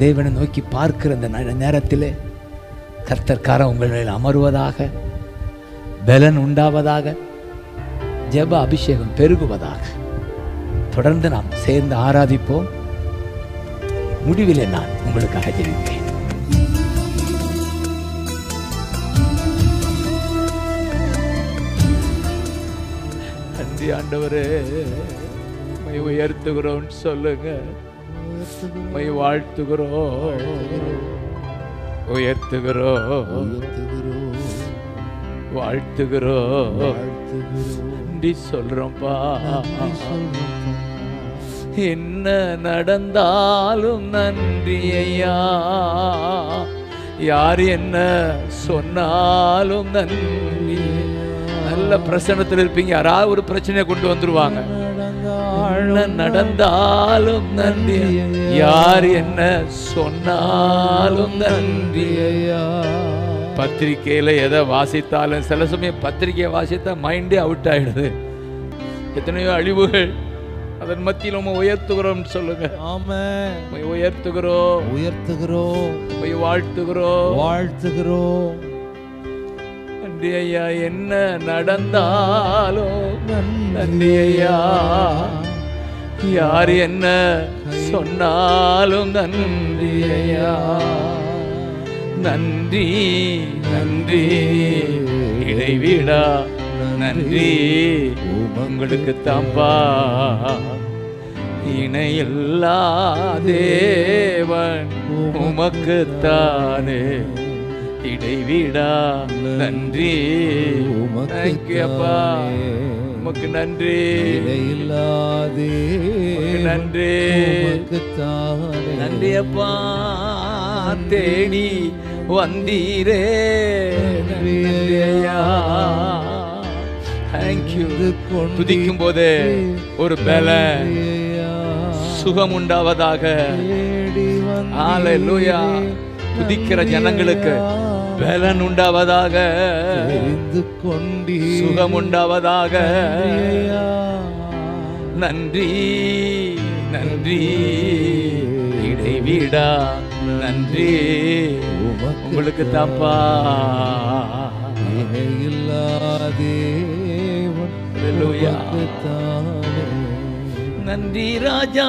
தேவனை நோக்கி பார்க்கிற அந்த நே- நேரத்திலே கர்த்தர்காரம் உங்கள் மேல் அமருவதாக பலன் உண்டாவதாக ஜெப அபிஷேகம் பெருகுவதாக தொடர்ந்து நாம் சேர்ந்து ஆராதிப்போம் முடிவிலே நான் உங்களுக்காக ஜெபிப்பேன் நன்றி ஆண்டவரே மை உயர்த்துகிறோம் சொல்லுங்க மை வாழ்த்துகிறோம் உயர்த்துகிறோம் வாழ்த்துகிறோம் நன்றி சொல்றோம்ப்பா என்ன நடந்தாலும் நன்றி ஐயா யார் என்ன சொன்னாலும் நன்றி நல்ல பிரசனத்தில் இருப்பீங்க யாராவது ஒரு பிரச்சனையை கொண்டு வந்துருவாங்க என்ன நடந்தாலும் நன்றி யார் என்ன சொன்னாலும் நன்றி பத்திரிக்கையில எதை வாசித்தாலும் சில சமயம் பத்திரிக்கையை வாசித்தா மைண்டே அவுட் ஆயிடுது எத்தனையோ அழிவுகள் அதன் மத்தியில் உண்மை உயர்த்துகிறோம் சொல்லுங்க ஆமென் உம்மை உயர்த்துகிறோம் உயர்த்துகிறோம் உம்மை வாழ்த்துகிறோம் வாழ்த்துகிறோம் நன்றி ஐயா என்ன நடந்தாலும் நன்றி ஐயா யார் என்ன சொன்னாலும் நன்றி ஐயா நன்றி நன்றி இடைவிடா நன்றி உங்களுக்கு தாம்பா இணையில்லா தேவன் உமக்குத்தானே இடைவிடா நன்றி Thank you, அப்பா உமக்கு நன்றி இல்லாதே உமக்கு நன்றி நன்றி அப்பா தேடி வந்தீரே நன்றி ஐயா தேங்க்யூ துதிக்கும் போது ஒரு பலன் சுகம் உண்டாவதாக ஹalleluya துதிக்கிற ஜனங்களுக்கு பலன் உண்டாவதாக தெரிந்து கொண்டீ சுகம் உண்டாவதாக நன்றி நன்றி இடைவிடா நன்றி உங்களுக்கு தாப்பா இல்லாதேவன் Hallelujah. தானே நன்றி ராஜா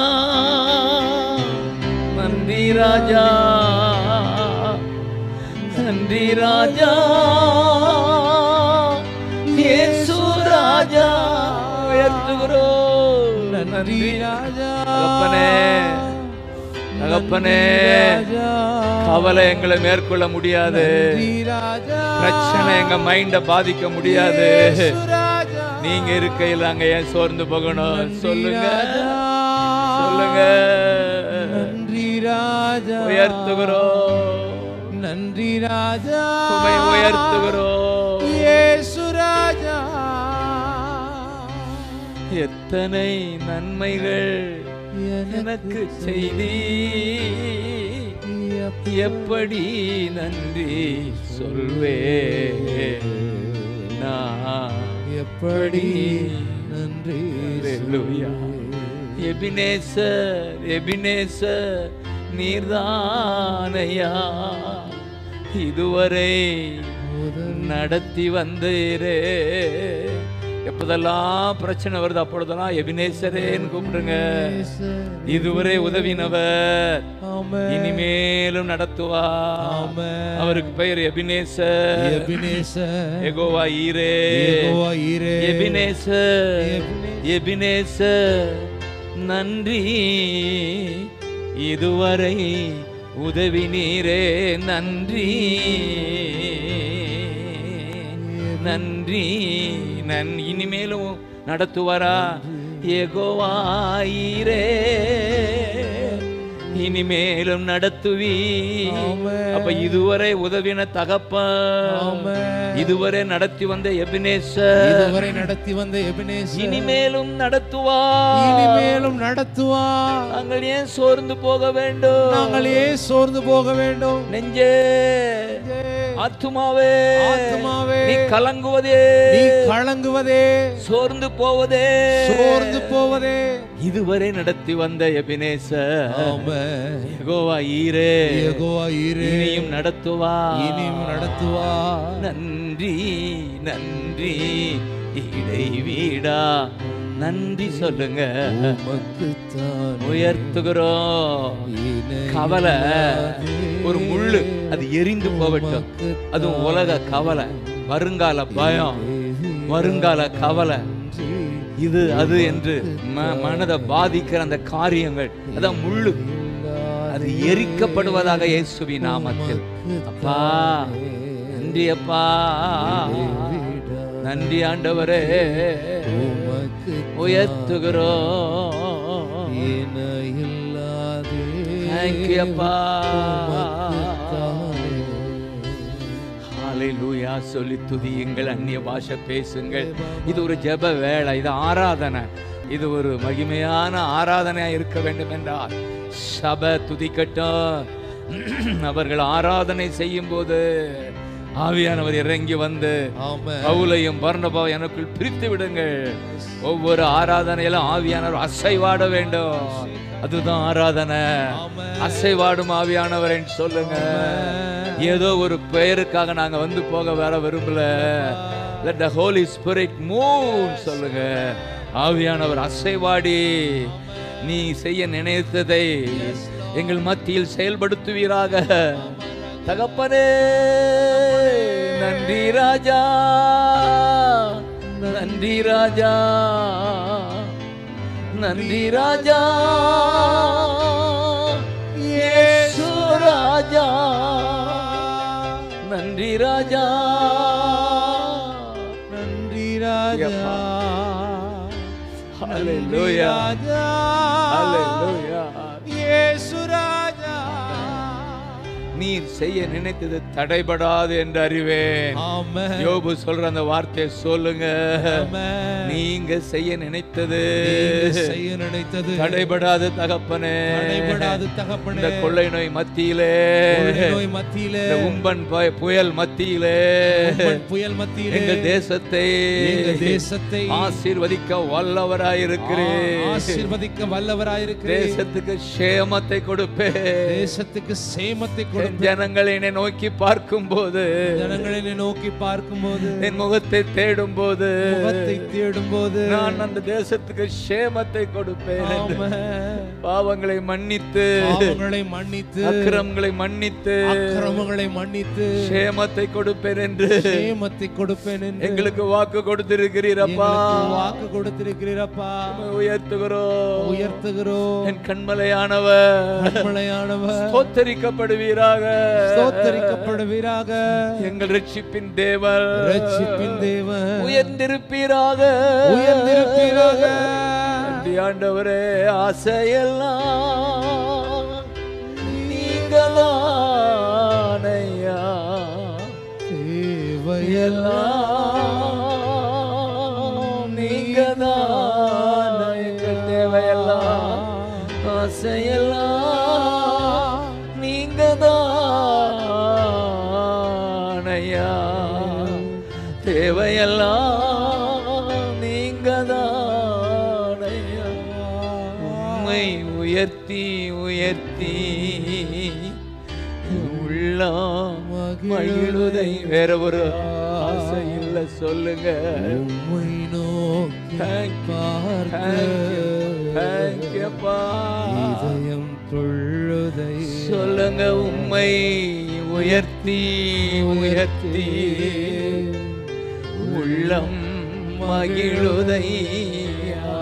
நன்றி ராஜா நன்றி ராஜா இயேசு ராஜா உயர்த்துகிறோம் நன்றி ராஜா தகப்பனே தகப்பனே கவலை எங்களை மேற்கொள்ள முடியாது ராஜா பிரச்சனை எங்க மைண்ட பாதிக்க முடியாது ராஜா நீங்க இருக்கையில் அங்க ஏன் சோர்ந்து போகணும் சொல்லுங்க சொல்லுங்க நன்றி ராஜா உயர்த்துகிறோம் நன்றி ராஜா உமை உயர்த்துகிறோம் இயேசு ராஜா எத்தனை நன்மைகள் எனக்கு செய்தி எப்படி நன்றி சொல்வே நான் எப்படி நன்றி Hallelujah. எபினேசர் எபினேசர் நீர்தானையா இதுவரை நடத்தி வந்தீரே எப்போதெல்லாம் பிரச்சனை வருது அப்பொழுதெல்லாம் எபினேசரேன்னு கூப்பிடுங்க இதுவரை உதவினவர் ஆமென். இனிமேலும் நடத்துவா ஆமென். அவருக்கு பெயர் எபினேசர் எபினேசர் எகோவா ஈரே யெகோவா ஈரே. எபினேசர் எபினேசர் நன்றி இதுவரை உதவி நீரே நன்றி நன்றி நன் இனிமேலும் நடத்துவாரா எகோவாயிரே இனிமேலும் நடத்துவி ஆமென். அப்ப இதுவரை உதவின தகப்பன் ஆமென். இதுவரை நடத்தி வந்த எபினேசர் இதுவரை நடத்தி வந்த எபினேசர் இனிமேலும் நடத்துவா இனிமேலும் நடத்துவார் நாங்கள் ஏன் சோர்ந்து போக வேண்டும் நாங்கள் ஏன் சோர்ந்து போக வேண்டும் நெஞ்சே நெஞ்சே, ஆத்துமாவே ஆத்துமாவே, நீ கலங்குவதே நீ கலங்குவதே சோர்ந்து போவதே சோர்ந்து போவதே இதுவரை நடத்தி வந்த எபினேச ஆமென் யெகோவா ஈரே யெகோவா ஈரே இனியும் நடத்துவா இனியும் நடத்துவா நன்றி நன்றி இடைவீடா நன்றி சொல்லுங்க உமக்குத்தான் உயர்த்துகிறோம் இணை கவலை ஒரு முள்ளு அது எரிந்து போகட்டும் அதுவும் உலக கவலை வருங்கால பயம் வருங்கால கவலை இது அது என்று ம- மனதை பாதிக்கிற அந்த காரியங்கள் அதான் முள்ளு அது எரிக்கப்படுவதாக இயேசுவின் நாமத்தில் அப்பா நன்றி அப்பா நன்றி ஆண்டவரே உயர்த்துகிறோம் இணையில்லாதே Thank you, அப்பா. உமக்குத்தானே. ஹalleluya சொல்லி துதியுங்கள் அந்நிய பாஷை பேசுங்கள் இது ஒரு ஜெப வேளை இது ஆராதனை இது ஒரு மகிமையான ஆராதனையா இருக்க வேண்டும் என்றால் சபை துதிக்கட்டும் அவர்கள் ஆராதனை செய்யும் போது ஆவியானவர் இறங்கி வந்து ஆமென். பவுலையும் பர்ணபாவை எனக்குள் பிரித்து விடுங்கள் ஒவ்வொரு ஆராதனையிலும் ஆவியானவர் அசைவாட வேண்டும் அதுதான் ஆராதனை ஆமென். அசைவாடும் ஆவியானவர் சொல்லுங்க ஏதோ ஒரு பெயருக்காக நாங்க வந்து போக வர விரும்பல let the holy spirit move சொல்லுங்க ஆவியானவர் அசைவாடி நீ செய்ய நினைத்ததை எங்கள் மத்தியில் செயல்படுத்துவீராக தகப்பனே நன்றி ராஜா நன்றி ராஜா நன்றி ராஜா இயேசு ராஜா நன்றி ராஜா நன்றி ராஜா Hallelujah. ராஜா Hallelujah. இயேசு ராஜா நீர் செய்ய நினைத்தது தடைபடாது என்று அறிவேன் ஆமென் யோபு சொல்ற அந்த வார்த்தையை சொல்லுங்க ஆமென். நீங்க செய்ய நினைத்தது நீங்க செய்ய நினைத்தது தடைபடாது தகப்பனே தடைபடாது தகப்பனே இந்த கொள்ளை நோய் மத்தியிலே கொள்ளை நோய் மத்தியிலே இந்த உம்பன் பய- புயல் மத்தியிலே உம்மன் புயல் மத்தியிலே எங்கள் தேசத்தை எங்கள் தேசத்தை ஆசீர்வதிக்க வல்லவராயிருக்கிறேன் ஆசீர்வதிக்க வல்லவராயிருக்கிறேன் தேசத்துக்கு சேமத்தை கொடுப்பேன் தேசத்துக்கு சேமத்தை என் கொடுப்பேன் ஜனங்கள் என்னை நோக்கி பார்க்கும் போது ஜனங்களை நோக்கி பார்க்கும்போது என் முகத்தை தேடும் போது முகத்தை தேடும் போது நான் அந்த தேசத்துக்கு சேமத்தை கொடுப்பேன் என்று ஆமென். பாவங்களை மன்னித்து பாவங்களை மன்னித்து அக்கிரமங்களை மன்னித்து அக்கிரமங்களை மன்னித்து சேமத்தை கொடுப்பேன் என்று சேமத்தை கொடுப்பேன் என்று எங்களுக்கு வாக்கு கொடுத்திருக்கிறீரப்பா எங்களுக்கு வாக்கு கொடுத்திருக்கிறீரப்பா உம்மை உயர்த்துகிறோம் உயர்த்துகிறோம் என் கண்மலையானவர் கண்மலையானவர் ஸ்தோத்தரிக்கப்படுவீராக ஸ்தோத்தரிக்கப்படுவீராக எங்கள் ரட்சிப்பின் தேவர் ரட்சிப்பின் தேவன் உயர்ந்திருப்பீராக உயர்ந்திருப்பீராக நன்றி ஆண்டவரே ஆசையெல்லாம் நீங்களானையா எல்லாம் நீங்கதான் எங்கள் தேவையெல்லாம் ஆசையெல்லாம் நீங்கதானையா தேவையெல்லாம் நீங்கதானையா உம்மை உயர்த்தி உயர்த்தி உள்ளம் மகிழுதை வேற ஒரு ஆசை இல்ல சொல்லுங்க உம்மை நோக்கி Thank you, thank you, thank you, அப்பா. இதயம் தொழுதை சொல்லுங்க உம்மை உயர்த்தி உயர்த்தி உள்ளம் மகிழுதையா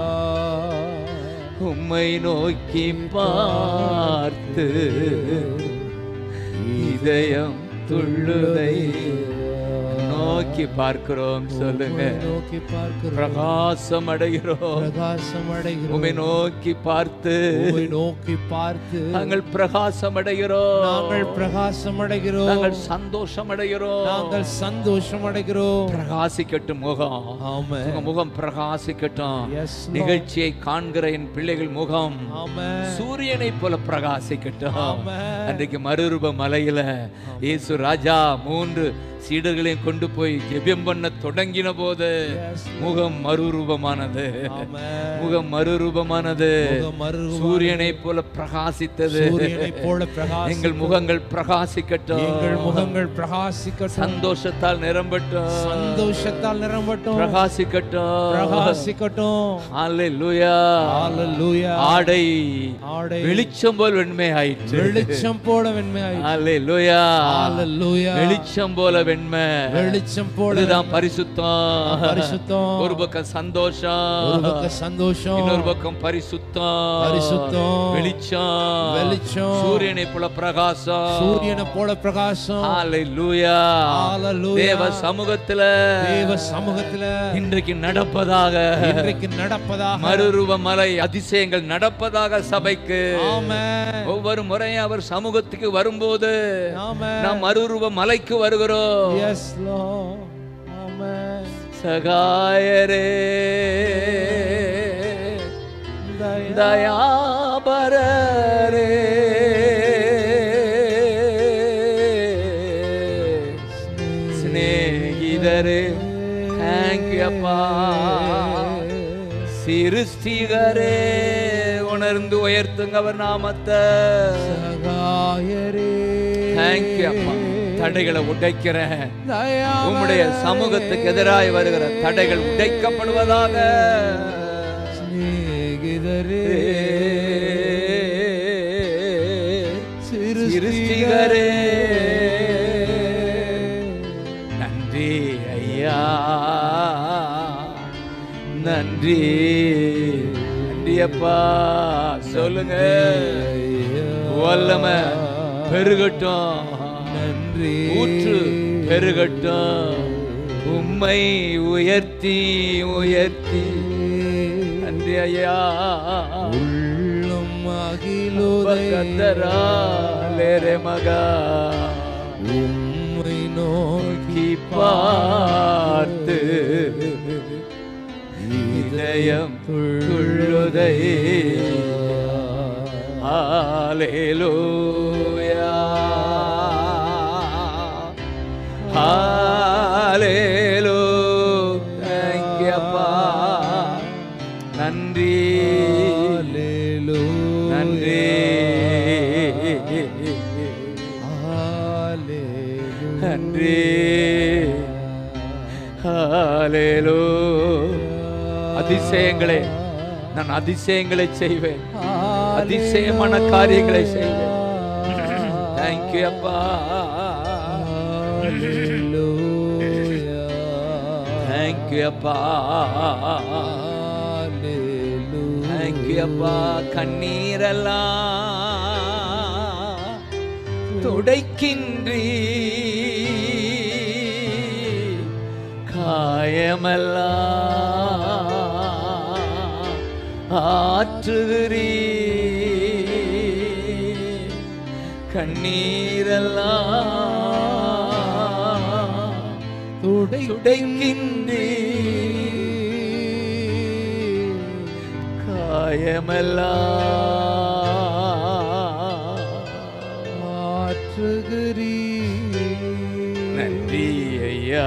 உம்மை நோக்கி பார்த்து இதயம் துள்ளுதை நோக்கி பார்க்கிறோம் சொல்லுங்க உம்மை நோக்கி பார்க்கிறோம் பிரகாசம் அடைகிறோம் பிரகாசம் அடைகிறோம் உம்மை நோக்கி பார்த்து உம்மை நோக்கி பார்த்து நாங்கள் பிரகாசம் அடைகிறோம் நாங்கள் பிரகாசம் அடைகிறோம் நாங்கள் சந்தோஷம் அடைகிறோம் நாங்கள் சந்தோஷம் அடைகிறோம் பிரகாசிக்கட்டும் முகம் ஆமென் உங்க முகம் பிரகாசிக்கட்டும் எஸ் நிகழ்ச்சியை காண்கிற என் பிள்ளைகள் முகம் ஆமென் சூரியனை போல பிரகாசிக்கட்டும் ஆமென் அன்றைக்கு மறுரூப மலையில இயேசு ராஜா மூன்று சீடர்களையும் கொண்டு போய் ஜெபியம் பண்ண தொடங்கின போது Yes, முகம் மறுரூபமானது ஆமென் முகம் மறுரூபமானது முகம் மறுரூபம் சூரியனை போல பிரகாசித்தது சூரியனைப் போல பிரகாசி எங்கள் முகங்கள் பிரகாசிக்கட்டும் எங்கள் முகங்கள் பிரகாசிக்கட்டும் சந்தோஷத்தால் நிரம்பட்டும் சந்தோஷத்தால் நிரம்பட்டும் பிரகாசிக்கட்டும் பிரகாசிக்கட்டும் ஹalleluya ஹalleluya ஆடை ஆடை வெளிச்சம் போல் வெண்மை ஆயிற்று வெளிச்சம் போல வெண்மையாய் ஹalleluya ஹalleluya வெளிச்சம் போல வெண்மை வெளிச்சம் போல இதுதான் பரிசுத்தம் பரிசுத்தம் ஒரு பக்கம் சந்தோஷம் ஒரு பக்கம் சந்தோஷம் இன்னொரு பக்கம் பரிசுத்தம் பரிசுத்தம் வெளிச்சம் வெளிச்சம் சூரியனை போல பிரகாசம் சூரியனை போல பிரகாசம் ஹalleluya ஹalleluya தேவ சமூகத்துல தேவ சமூகத்துல இன்றைக்கு நடப்பதாக இன்றைக்கு நடப்பதாக மறுரூப மலை அதிசயங்கள் நடப்பதாக சபைக்கு ஆமென் ஒவ்வொரு முறையும் அவர் சமூகத்துக்கு வரும்போது ஆமென் நாம் மறுரூப மலைக்கு வருகிறோம் எஸ் லார்ட் ஆமென் சகாயரே தயாபரரே ஸ்நேகிதரே தேங்க்யூ அப்பா சிருஷ்டிகரே உணர்ந்து உயர்த்துங்க அவர் நாமத்தை சகாயரே தேங்க்யூ அப்பா தடைகளை உடைக்கிறேன் தயாபரரே. உம்முடைய சமூகத்துக்கு எதிராய் வருகிற தடைகள் உடைக்கப்படுவதாக சிநேகிதரே சிருஷ்டிகரே நன்றி ஐயா நன்றி நன்றி அப்பா சொல்லுங்க வல்லமை பெருகட்டும் நன்றி ஊற்று பெருகட்டும் உம்மை உயர்த்தி உயர்த்தி நன்றி ஐயா உள்ளம் அகிலுதை கத்தரா லேரே மகா உம்மை நோக்கி நோக்கி பார்த்து இதயம் துள்ளுதை ஹalleluya ஹalleluya thank you அப்பா நன்றி நன்றி நன்றி ஹalleluya அதிசயங்களே நான் அதிசயங்களை செய்வேன் அதிசயமான காரியங்களை செய்வேன் தேங்க்யூ அப்பா தேங்க்யூ அப்பா தேங்க்யூ அப்பா கண்ணீரெல்லாம் துடைக்கின்றி காயமெல்லாம் ஆற்றுகிறீ கண்ணீரெல்லாம் துடைக்கின்றி காயமெல்லாம் நன்றி ஐயா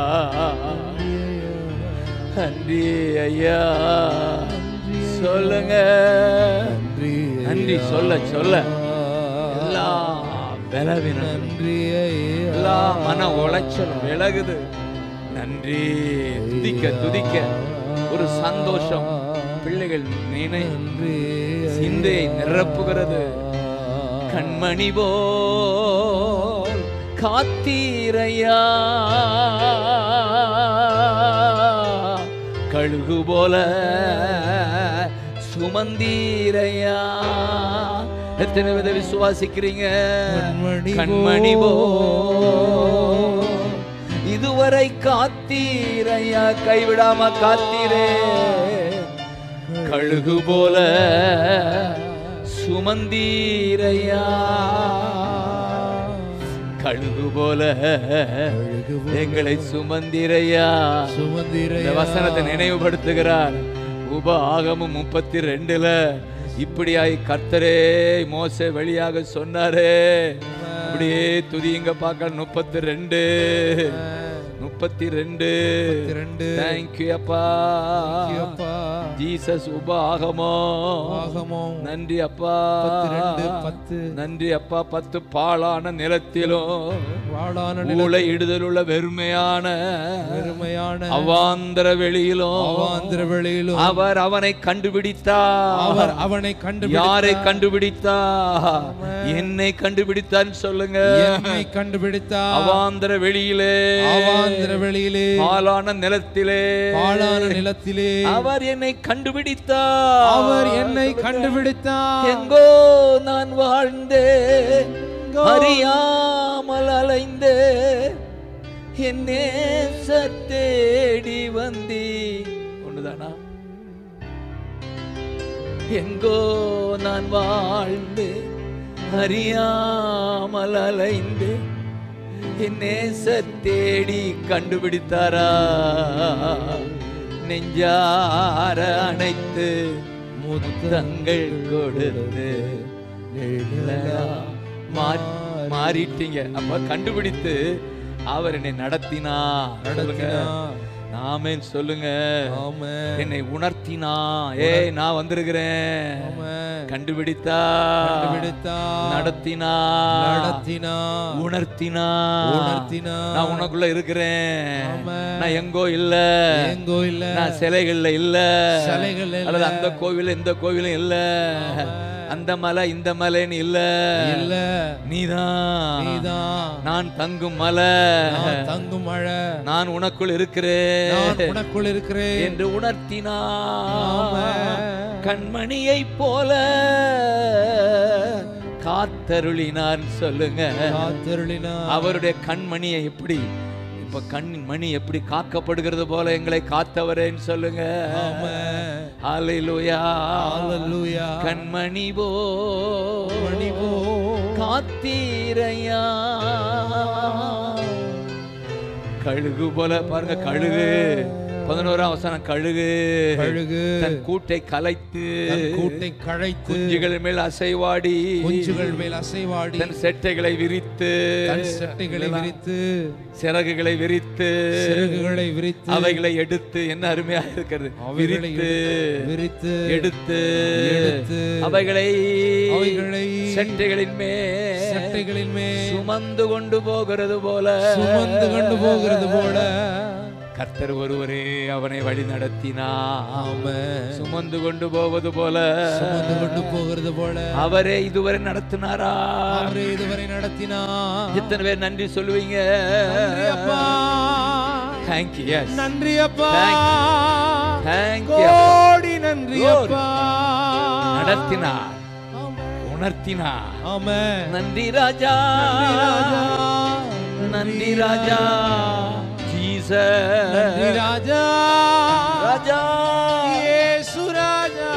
நன்றி ஐயா சொல்லுங்க நன்றி சொல்ல சொல்ல எல்லா பலவீனம் நன்றி ஐயா எல்லா மன உளைச்சல் விலகுது நன்றி துதிக்க துதிக்க ஒரு சந்தோஷம் பிள்ளைகள் நினை நன்றி சிந்தையை நிரப்புகிறது கண்மணி போல் காத்தீரையா கழுகு போல சுமந்தீரையா எத்தனை வித விசுவாசிக்கிறீங்க கண்மணி கண்மணி போ இதுவரை காத்தீரையா கைவிடாம காத்தீரே கழுகு போல சுமந்தீரையா கழுகு போல கழுகு போல எங்களை சுமந்திரையா சுமந்திரையா. இந்த வசனத்தை நினைவுபடுத்துகிறார் உப ஆகமும் முப்பத்தி ரெண்டுல இப்படியாய் கர்த்தரே மோசே வழியாக சொன்னாரே அப்படியே துதியுங்க பார்க்க முப்பத்தி ரெண்டு முப்பத்தி ரெண்டு ரெண்டு தேங்க்யூ அப்பா அப்பா ஜீசஸ் உப ஆகமோ ஆகமம் நன்றி அப்பா ரெண்டு பத்து நன்றி அப்பா பத்து பாழான நிலத்திலும் வாடான ஊழை இடுதலுள்ள வெறுமையான பெருமையான அவாந்தர வெளியிலும் அவாந்திர வெளியிலும் அவர் அவனை கண்டுபிடித்தார் அவர் அவனை கண்டு யாரை கண்டுபிடித்தார் என்னை கண்டுபிடித்தான்னு சொல்லுங்க என்னை கண்டுபிடித்தார் அவாந்தர வெளியிலே அவாந்திர வெளியிலே பாலான நிலத்திலே பாழான நிலத்திலே அவர் என்னை கண்டுபிடித்தார் அவர் என்னை கண்டுபிடித்தார் எங்கோ நான் வாழ்ந்தேன் அறியாமல் அலைந்தே என் நேச தேடி வந்தி ஒண்ணுதானா எங்கோ நான் வாழ்ந்தேன் அறியாமல் அலைந்து என் நேச தேடி கண்டுபிடித்தாரா நெஞ்சார அணைத்து முத்தங்கள் கொடுத்து நிழலா மா- மாறிட்டீங்க அப்ப கண்டுபிடித்து அவர் என்னை நடத்தினா சொல்லுங்க நடத்தினார். நாமேன் சொல்லுங்க ஆமென். என்னை உணர்த்தினா ஏய் நான் வந்திருக்கிறேன் ஆமென். கண்டுபிடித்தா கண்டுபிடித்தார். நடத்தினா நடத்தினார். உணர்த்தினா உணர்த்தினார். நான் உனக்குள்ள இருக்கிறேன் ஆமென். நான் எங்கோ இல்ல எங்கோ இல்ல நான் சிலைகள்ல இல்ல சிலைகள்ல இல்ல. அல்லது அந்த கோவில் இந்த கோவிலும் இல்ல அந்த மலை இந்த மலைன்னு இல்ல இல்ல நீதான் நீதான் நான் தங்கும் மலை நான் தங்கும் மழை நான் உனக்குள் இருக்கிறேன் நான் உனக்குள் இருக்கிறேன் என்று உணர்த்தினா ஆமென். கண்மணியை போல காத்தருளினார் சொல்லுங்க காத்தருளினார். அவருடைய கண்மணியை எப்படி இப்ப கண்ணின் மணி எப்படி காக்கப்படுகிறது போல எங்களை காத்தவரேன்னு சொல்லுங்க ஆமென். ஹalleluya ஹalleluya. கண்மணி போ மணி போ. காத்தீரையா கழுகு போல பாருங்க கழுகு பதினோராம் வசனம் கழுகு கழுகு தன் கூட்டை கலைத்து தன் கூட்டை கழைத்து குஞ்சுகள் மேல் அசைவாடி குஞ்சுகள் மேல் அசைவாடி தன் செட்டைகளை விரித்து தன் சட்டைகளை விரித்து சிறகுகளை விரித்து சிறகுகளை விரித்து அவைகளை எடுத்து என்ன அருமையா இருக்கிறது அவைகளை விரித்து விரித்து எடுத்து எடுத்து அவைகளை அவைகளை செட்டைகளின் மேல் சட்டைகளின் மேல் சுமந்து கொண்டு போகிறது போல சுமந்து கொண்டு போகிறது போல கர்த்தர் ஒருவரே அவனை வழி நடத்தினார் ஆமென். சுமந்து கொண்டு போவது போல சுமந்து கொண்டு போகிறது போல அவரே இதுவரை நடத்தினாரா அவரே இதுவரை நடத்தினார் எத்தனை பேர் நன்றி சொல்லுவீங்க நன்றி அப்பா தேங்க்யூ எஸ் நன்றி அப்பா தேங்க்யூ கோடி நன்றி Glory. அப்பா நடத்தினார் உணர்த்தினார் ஆமென் நன்றி ராஜா நன்றி ராஜா நன்றி ராஜா ஜீசஸ் நன்றி ராஜா ராஜா இயேசு ராஜா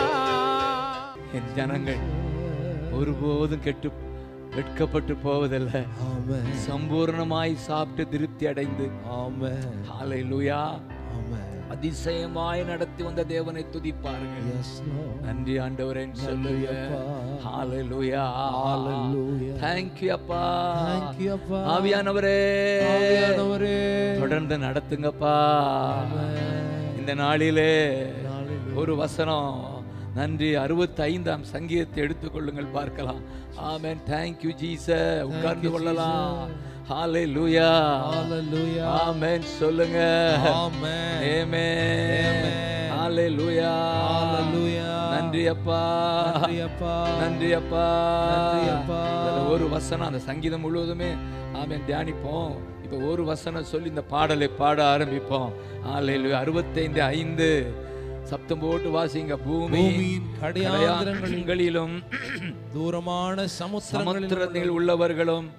என் ஜனங்கள் ஒருபோதும் கெட்டு வெட்கப்பட்டு போவதில்லை ஆமென் சம்பூர்ணமாய் சாப்பிட்டு திருப்தி அடைந்து ஆமென் ஹalleluya ஆமென் அதிசயமாய் நடத்தி வந்த தேவனை துதிப்பார்கள் எஸ் லார்ட் நன்றி ஆண்டவரே சொல்லுங்க அப்பா. ஹalleluya Hallelujah. thank you அப்பா Thank you, அப்பா. ஆவியானவரே ஆவியானவரே தொடர்ந்து நடத்துங்கப்பா ஆமென். இந்த நாளிலே நாளிலே ஒரு வசனம் நன்றி அறுபத்தி ஐந்தாம் சங்கீதத்தை எடுத்துக்கொள்ளுங்கள் பார்க்கலாம் ஆமென் தேங்க் யூ ஜீச உட்கார்ந்து கொள்ளலாம் ஹாலே லூயா Hallelujah. ஆமென் சொல்லுங்க ஆமென். ஆமென் Amen. ஹாலே லூயா Hallelujah. நன்றி அப்பா நன்றி அப்பா நன்றி அப்பா நன்றி அப்பா. அதுல ஒரு வசனம் அந்த சங்கீதம் முழுவதுமே ஆமென் தியானிப்போம் இப்போ ஒரு வசனம் சொல்லி இந்த பாடலை பாட ஆரம்பிப்போம் ஆலையில் அறுபத்தைந்து ஐந்து சப்தம் போட்டு வாசிங்க பூமி பூமியின் கடையாந்திரங்களில் கடையாந்திரங்களிலும் தூரமான சமுத்திரங்களில் சமுத்திரத்தில் உள்ளவர்களும்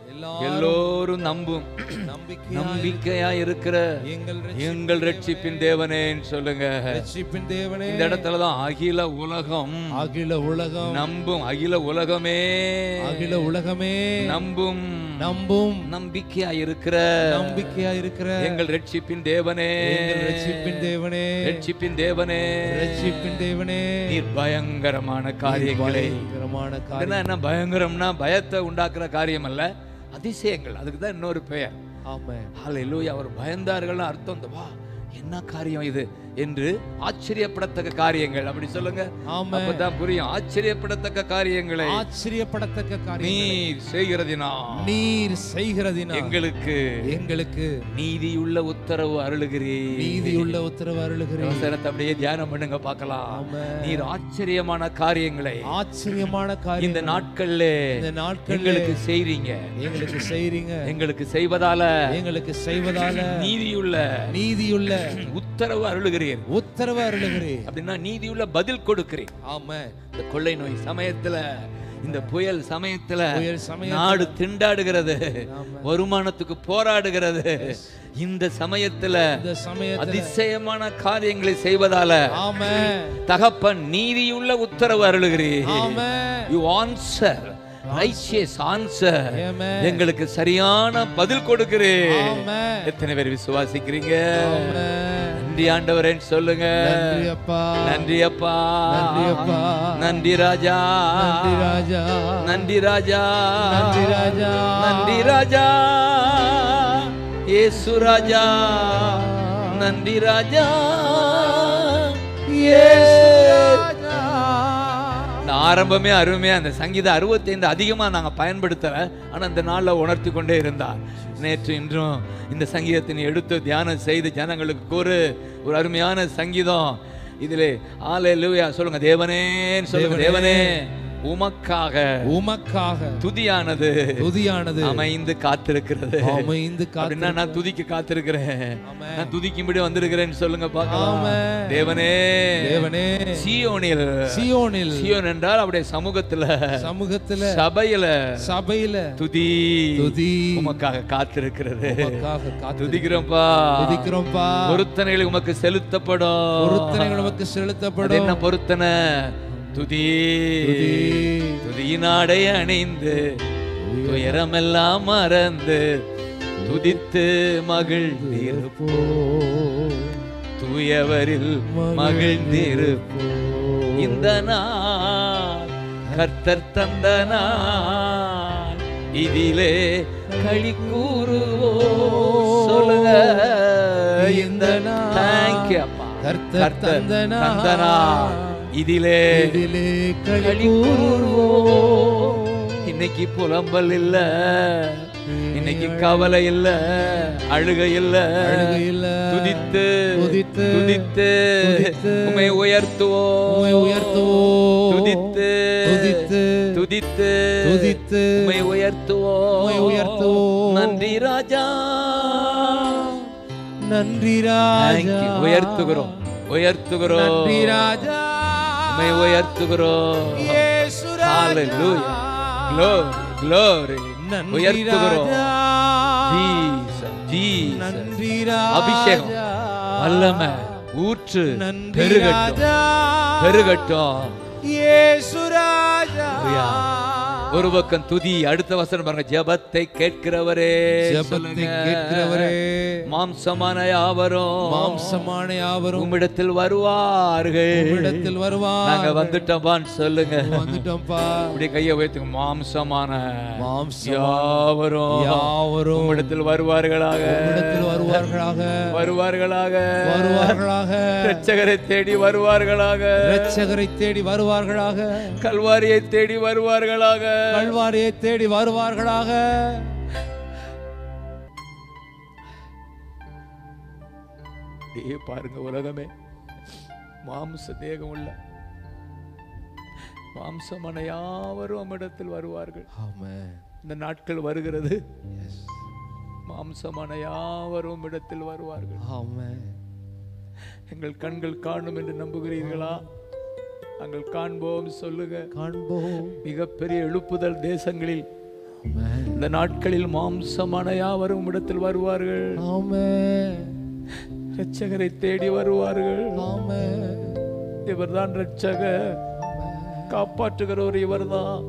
எல்லாரும் எல்லோரும் நம்பும் நம்பிக்கையா நம்பிக்கையா இருக்கிற எங்கள் எங்கள் ரட்சிப்பின் தேவனேன்னு சொல்லுங்க ரட்சிப்பின் தேவனே இந்த இடத்துலதான் அகில உலகம் அகில உலகம் நம்பும் அகில உலகமே அகில உலகமே நம்பும் நம்பும் நம்பிக்கையா இருக்கிற நம்பிக்கையா இருக்கிற எங்கள் ரட்சிப்பின் தேவனே எங்கள் ரட்சிப்பின் தேவனே ரட்சிப்பின் தேவனே ரட்சிப்பின் தேவனே நீர் பயங்கரமான காரியங்களை பயங்கரமான காரியம் இதெல்லாம் என்ன பயங்கரம்னா பயத்தை உண்டாக்குற காரியம் அல்ல அதிசயங்கள் அதுக்கு தான் இன்னொரு பெயர் ஆமென் ஹalleluya அவர் பயந்தார்கள்னு அர்த்தம் இந்த வா என்ன காரியம் இது என்று ஆச்சரியப்படத்தக்க காரியங்கள் அப்படி சொல்லுங்க ஆமென் அப்பதான் புரியும் ஆச்சரியப்படத்தக்க காரியங்களை ஆச்சரியப்படத்தக்க காரியம் நீர் செய்கிறதினா நீர் செய்கிறதினா எங்களுக்கு எங்களுக்கு நீதியுள்ள உத்தரவு அருளுகிறீர் நீதியுள்ள உத்தரவு அருளுகிறேன் அவசரத்தை அப்படியே தியானம் பண்ணுங்க பார்க்கலாம் ஆமென். நீர் ஆச்சரியமான காரியங்களை ஆச்சரியமான இந்த காரியம் நாட்கள்ல இந்த நாட்கள் எங்களுக்கு செய்றீங்க எங்களுக்கு செய்றீங்க எங்களுக்கு செய்வதால எங்களுக்கு செய்வதால நீதியுள்ள நீதியுள்ள உத்தரவு அருளுகிறீர் உத்தரவு அருளுகிறேன் அப்படின்னா நீதியுள்ள பதில் கொடுக்கிறீர் ஆமா இந்த கொள்ளை நோய் சமயத்துல இந்த புயல் சமயத்துல புயல் சமயம் நாடு திண்டாடுகிறது ஆமா. வருமானத்துக்கு போராடுகிறது இந்த சமயத்துல இந்த சமயத்துல அதிசயமான காரியங்களை செய்வதால ஆமா தகப்பன் நீதியுள்ள உத்தரவு அருளுகிறீர் ஆமா you answer righteous answer amen. எங்களுக்கு சரியான பதில் கொடுக்கிறேன் ஆமென். எத்தனை பேர் விசுவாசிக்கிறீங்க ஆமென். நன்றி ஆண்டவரேன்னு சொல்லுங்க நன்றி அப்பா நன்றி அப்பா நன்றி அப்பா. நன்றி ராஜா நன்றி ராஜா நன்றி ராஜா நன்றி ராஜா நன்றி ராஜா இயேசு ராஜா நன்றி ராஜா ராஜா. இந்த ஆரம்பமே அருமையா அந்த சங்கீதம் அறுபத்தைந்து அதிகமா நாங்க பயன்படுத்தல ஆனா இந்த நாள்ல உணர்த்தி கொண்டே இருந்தார் நேற்று இன்றும் இந்த சங்கீதத்தை நீ எடுத்து தியானம் செய்து ஜனங்களுக்கு கூறு ஒரு அருமையான சங்கீதம் இதிலே ஆலே சொல்லுங்க தேவனேன்னு சொல்லுங்க தேவனே உமக்காக உமக்காக துதியானது துதியானது அமைந்து காத்திருக்கிறது அமைந்து அப்படின்னா நான் துதிக்க காத்திருக்கிறேன் ஆமென். நான் துதிக்கும்படி வந்திருக்கிறேன்னு சொல்லுங்க பார்க்கலாம் ஆமென். தேவனே தேவனே சியோனில் சியோனில் சியோன் என்றால் அப்படியே சமூகத்துல சமூகத்துல சபையில சபையில துதி துதி உமக்காக காத்திருக்கிறது உமக்காக காத்து துதிக்கிறோம்ப்பா துதிக்கிறோம்ப்பா பொருத்தனைகள் உமக்கு செலுத்தப்படும் பொருத்தனைகள் நமக்கு அது செலுத்தப்படும் என்ன பொருத்தனை துதி துதி. துதியினாடை அணிந்து துயரமெல்லாம் மறந்து துதித்து மகிழ்ந்திருப்போ தூயவரில் மகிழ்ந்திருப்போ இந்த நாள் கர்த்தர் தந்த நாள் இதிலே களி கூறுவோ சொல்லுங்க இந்த நாள் தேங்க்யூ அப்பா கர்த்தர் கர்த்தர் தந்த நாள் தந்த நாள் இதிலே இதிலே களி களி கூறுவோ இன்னைக்கு புலம்பல் இல்ல இன்னைக்கு கவலை இல்ல அழுகை இல்ல அழுகை இல்ல. துதித்து துதித்து, துதித்து துதித்து, உமை உயர்த்துவோ உம்மை உயர்த்துவோம். துதித்து துதித்து, துதித்து துதித்து, உமை உயர்த்துவோ உம்மை உயர்த்துவோம். நன்றி ராஜா நன்றி Thank ராஜா you. உயர்த்துகிறோம் உயர்த்துகிறோம் நன்றி ராஜா உம்மை உயர்த்துகிறோம் இயேசு ராஜா. Hallelujah. Glory, glory. நன்றி உயர்த்துகிறோம் ராஜா. Jesus, Jesus. நன்றி ராஜா. அபிஷேகம் வல்லமை ஊற்று நன்றி பெருகட்டும் ராஜா. பெருகட்டும் இயேசு ராஜா. Hallelujah. ஒரு பக்கம் துதி அடுத்த வசனம் பாருங்க ஜெபத்தை கேட்கிறவரே ஜெபத்தை சொல்லுங்க. கேட்கிறவரே மாம்சமான யாவரும் மாம்சமான யாவரும் உம்மிடத்தில் வருவார்கள் உம்மிடத்தில் வருவார் நாங்க வந்துட்டோம்பான்னு சொல்லுங்க வந்துட்டோம்ப்பா அப்படியே கையை உயர்த்துங்க மாம்சமான மாம்சமான யாவரும் யாவரும் உம்மிடத்தில் வருவார்களாக உம்மிடத்தில் வருவார்களாக வருவார்களாக வருவார்களாக இரட்சகரை தேடி வருவார்களாக இரட்சகரை தேடி வருவார்களாக கல்வாரியை தேடி வருவார்களாக கல்வாரியை தேடி வருவார்களாக அப்படியே பாருங்க உலகமே மாம்ச தேகம் உள்ள மாம்சமான யாவரும் நம்மிடத்தில் வருவார்கள் ஆமென் இந்த நாட்கள் வருகிறது மாம்சமான யாவரும் இடத்தில் வருவார்கள் ஆமென் எங்கள் கண்கள் காணும் என்று நம்புகிறீர்களா நாங்கள் காண்போம் சொல்லுங்க காண்போம் மிகப்பெரிய எழுப்புதல் தேசங்களில் ஆமென் இந்த நாட்களில் மாம்சமான யாவரும் இடத்தில் வருவார்கள் ஆமென் இரட்சகரை தேடி வருவார்கள் ஆமென் இவர்தான் இரட்சகர் காப்பாற்றுகிறவர் இவர்தான்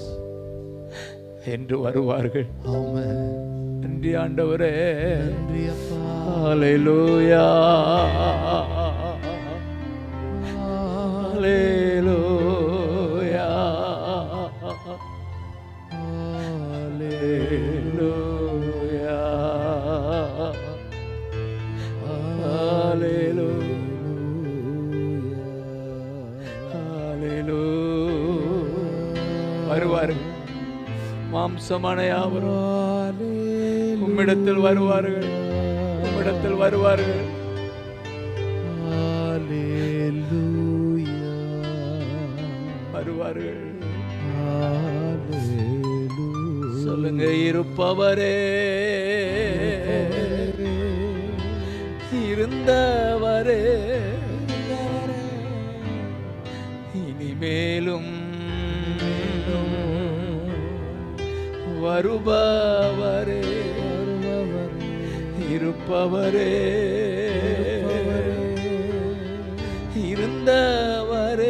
என்று வருவார்கள் ஆமென் நன்றி ஆண்டவரே நன்றி அப்பா ஹalleluya ஹalleluya ஹalleluya வருவார்கள் மாம்சமான யாவரும் உம்மிடத்தில் வருவார்கள் உம்மிடத்தில் வருவார்கள் வருவார்கள் சொல்லுங்க இருப்பவரே இருந்தவரே இனிமேலும் வருபவரே இருப்பவரே இருந்தவரே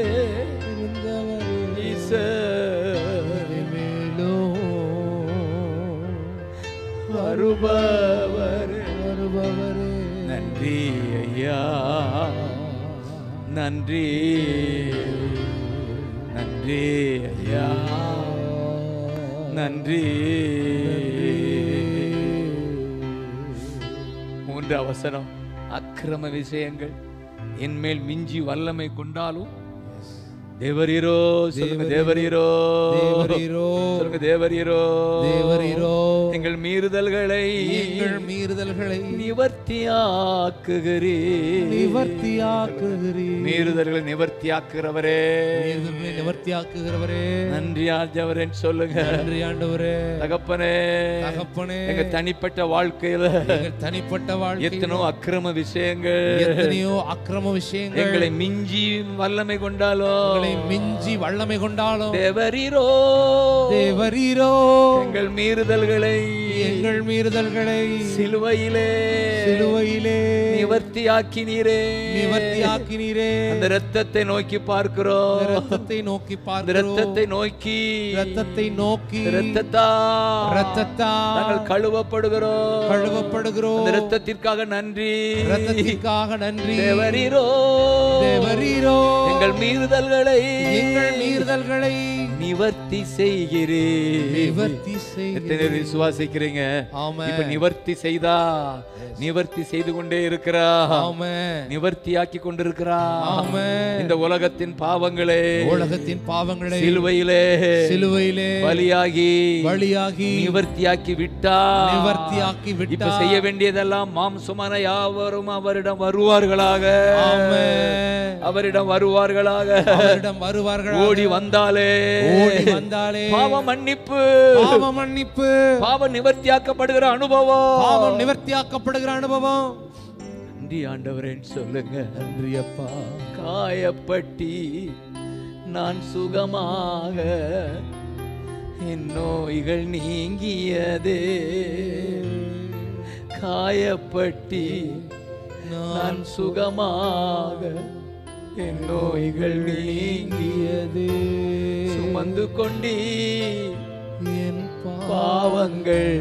ஈசர் வருபவரே நன்றி ஐயா நன்றி நன்றி ஐயா நன்றி மூன்று அவசரம் அக்கிரம விஷயங்கள் என்மேல் மிஞ்சி வல்லமை கொண்டாலும் தேவரீரோ சொல்லுங்க தேவரீரோ தேவரீரோ சொல்லுங்க தேவரீரோ தேவரீரோ எங்கள் மீறுதல்களை எங்கள் மீறுதல்களை நிவர்த்தியாக்குகிறீ நிவர்த்தியாக்குகிறீர் மீறுதல்களை நிவர்த்தியாக்குகிறவரே மீறுதல்களை நிவர்த்தியாக்குகிறவரே நன்றி ஆஜவரேன்னு சொல்லுங்க நன்றி ஆண்டவரே தகப்பனே தகப்பனே எங்க தனிப்பட்ட வாழ்க்கையில எங்கள் தனிப்பட்ட வாழ்க்கை எத்தனோ அக்கிரம விஷயங்கள் எத்தனையோ அக்கிரம விஷயங்கள் எங்களை மிஞ்சி வல்லமை கொண்டாலும் எங்களை மிஞ்சி வல்லமை கொண்டாலும் தேவரீரோ தேவரீரோ எங்கள் மீறுதல்களை எங்கள் மீறுதல்களை சிலுவையிலே சிலுவையிலே நிவர்த்தியாக்கினீரே நிவர்த்தியாக்கினீரே அந்த இரத்தத்தை நோக்கி பார்க்கிறோம் ரத்தத்தை நோக்கி அந்த பார்க்கிறோம் இரத்தத்தை நோக்கி ரத்தத்தை நோக்கி இரத்தத்தா ரத்தத்தா நாங்கள் கழுவப்படுகிறோம் கழுவப்படுகிறோம் அந்த இரத்தத்திற்காக நன்றி ரத்தத்திற்காக நன்றி தேவரீரோ தேவரீரோ எங்கள் மீறுதல்களை எங்கள் மீறுதல்களை நிவர்த்தி செய்கிறே நிவர்த்தி செய் எத்தனை பேர் விசுவாசிக்கிறீங்க ஆமென். இப்ப நிவர்த்தி செய்தா நிவர்த்தி செய்து கொண்டே இருக்கிறா ஆமென் நிவர்த்தியாக்கி கொண்டிருக்கிறா ஆமென். இந்த உலகத்தின் பாவங்களே உலகத்தின் பாவங்களை சிலுவையிலே சிலுவையிலே பலியாகி பலியாகி நிவர்த்தியாக்கி விட்டா நிவர்த்தியாக்கி இப்ப விட்டார் செய்ய வேண்டியதெல்லாம் மாம்சமான யாவரும் அவரிடம் வருவார்களாக ஆமென். அவரிடம் வருவார்களாக அவரிடம் வருவார்கள் ஓடி வந்தாலே ஓடி வந்தாலே பாவ மன்னிப்பு பாவ மன்னிப்பு பாவ நிவர்த்தியாக்கப்படுகிற அனுபவம் பாவம் நிவர்த்தியாக்கப்படுகிற அனுபவம் நன்றி ஆண்டவரேன்னு சொல்லுங்க நன்றி அப்பா காயப்பட்டி நான் சுகமாக என் நோய்கள் நீங்கியதே காயப்பட்டி நான் சுகமாக என் நோய்கள் நீங்கியதே சுமந்து கொண்டி என் பாவங்கள்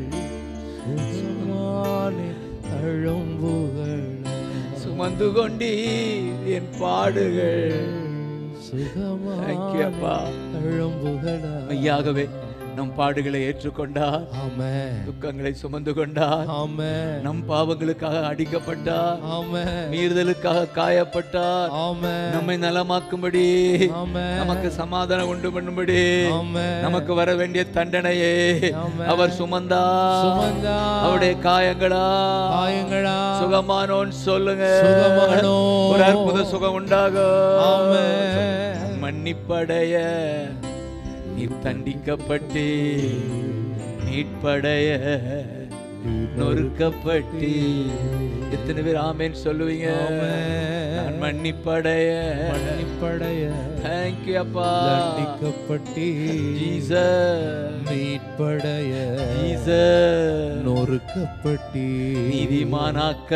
பாவமானே அழும்புகள் சுமந்து கொண்டி என் பாடுகள் Thank you, அப்பா. சுகமான அழும்புகளா மெய்யாகவே நம் பாடுகளை ஏற்றுக்கொண்டார் ஆமென் துக்கங்களை சுமந்து கொண்டார் ஆமென் நம் பாவங்களுக்காக அடிக்கப்பட்டார் ஆமென் மீறுதலுக்காக காயப்பட்டார் ஆமென் நம்மை நலமாக்கும்படி ஆமென் நமக்கு சமாதானம் உண்டு பண்ணும்படி ஆமென் நமக்கு வர வேண்டிய தண்டனையே ஆமென். அவர் சுமந்தார் சுமந்தா அவருடைய காயங்களா காயங்களா சுகமானோன்னு சொல்லுங்க சுகமானோ. ஒரு அற்புத சுகம் உண்டாகும் ஆமென் மன்னிப்படைய நீ தண்டிக்கப்பட்டு மீட்படைய நொறுக்கப்பட்டி எத்தனை பேர் ஆமேன்னு சொல்லுவீங்க நான் மன்னிப்படைய மன்னிப்படைய தேங்க்யூ அப்பா தண்டிக்கப்பட்டி ஜீசஸ் மீட்படைய ஜீசஸ் நொறுக்கப்பட்டி நீதிமானாக்க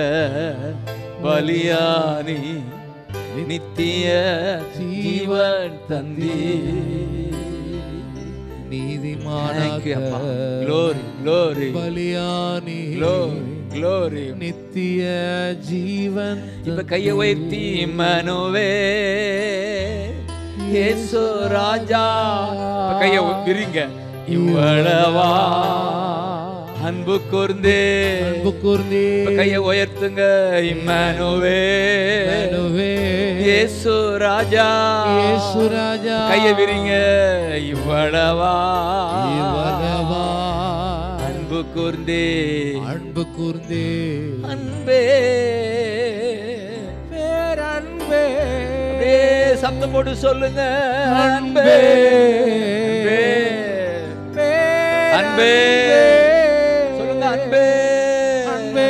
பலியானி நித்திய ஜீவன் தந்தி Thank you, அப்பா. நீதிமான Glory, glory, பலியானி glory, glory. நித்திய ஜீவன் இப்ப கைய உயர்த்தி மனுவே இயேசு ராஜா இப்ப கைய விரிங்க இவ்வளவா அன்பு கூர்ந்தே அன்பு கூர்ந்தே இப்ப கைய உயர்த்துங்க இம்மனுவே மனுவே இயேசு ராஜா இயேசு ராஜா கைய விரிங்க இவ்வளவா இவரவா அன்பு கூர்ந்தே அன்பு கூர்ந்தே அன்பே பேரன்பே அப்படியே சத்தம் போட்டு சொல்லுங்க அன்பே அன்பே அன்பே சொல்லுங்க அன்பே அன்பே.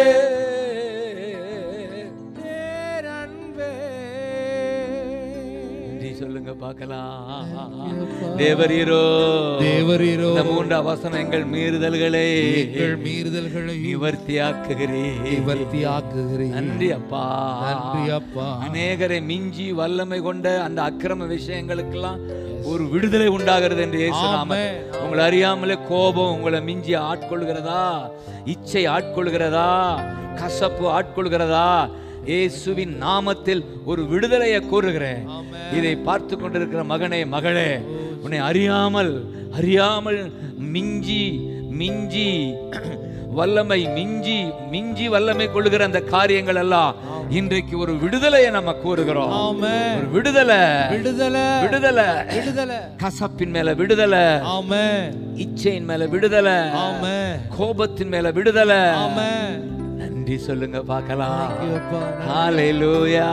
நன்றி சொல்லுங்க பார்க்கலாம் தேவரீரோ தேவரீரோ இந்த மூன்று வசனம் எங்கள் மீறுதல்களை எங்கள் மீறுதல்களை நிவர்த்தியாக்குகிறீ நிவர்த்தியாக்குகிறீர் நன்றி அப்பா நன்றி அப்பா அநேகரை மிஞ்சி வல்லமை கொண்ட அந்த அக்கிரம விஷயங்களுக்கெல்லாம் ஒரு விடுதலை உண்டாகிறது என்று இயேசு நாம ஆமென். உங்களை அறியாமலே கோபம் உங்களை மிஞ்சி ஆட்கொள்கிறதா இச்சை ஆட்கொள்கிறதா கசப்பு ஆட்கொள்கிறதா இயேசுவின் நாமத்தில் ஒரு விடுதலையை கூறுகிறேன் ஆமென். இதை பார்த்து கொண்டிருக்கிற மகனே மகளே உன்னை அறியாமல் அறியாமல் மிஞ்சி மிஞ்சி வல்லமை மிஞ்சி மிஞ்சி வல்லமை கொள்ளுகிற அந்த காரியங்கள் எல்லாம் இன்றைக்கு ஒரு விடுதலையை நம்ம கூறுகிறோம் ஆமென் ஒரு விடுதலை விடுதலை விடுதலை விடுதலை கசப்பின் மேல விடுதலை ஆமென் இச்சையின் மேல விடுதலை ஆமென் கோபத்தின் மேல விடுதலை ஆமென் நன்றி சொல்லுங்க பார்க்கலாம் Thank you, அப்பா. ஹalleluya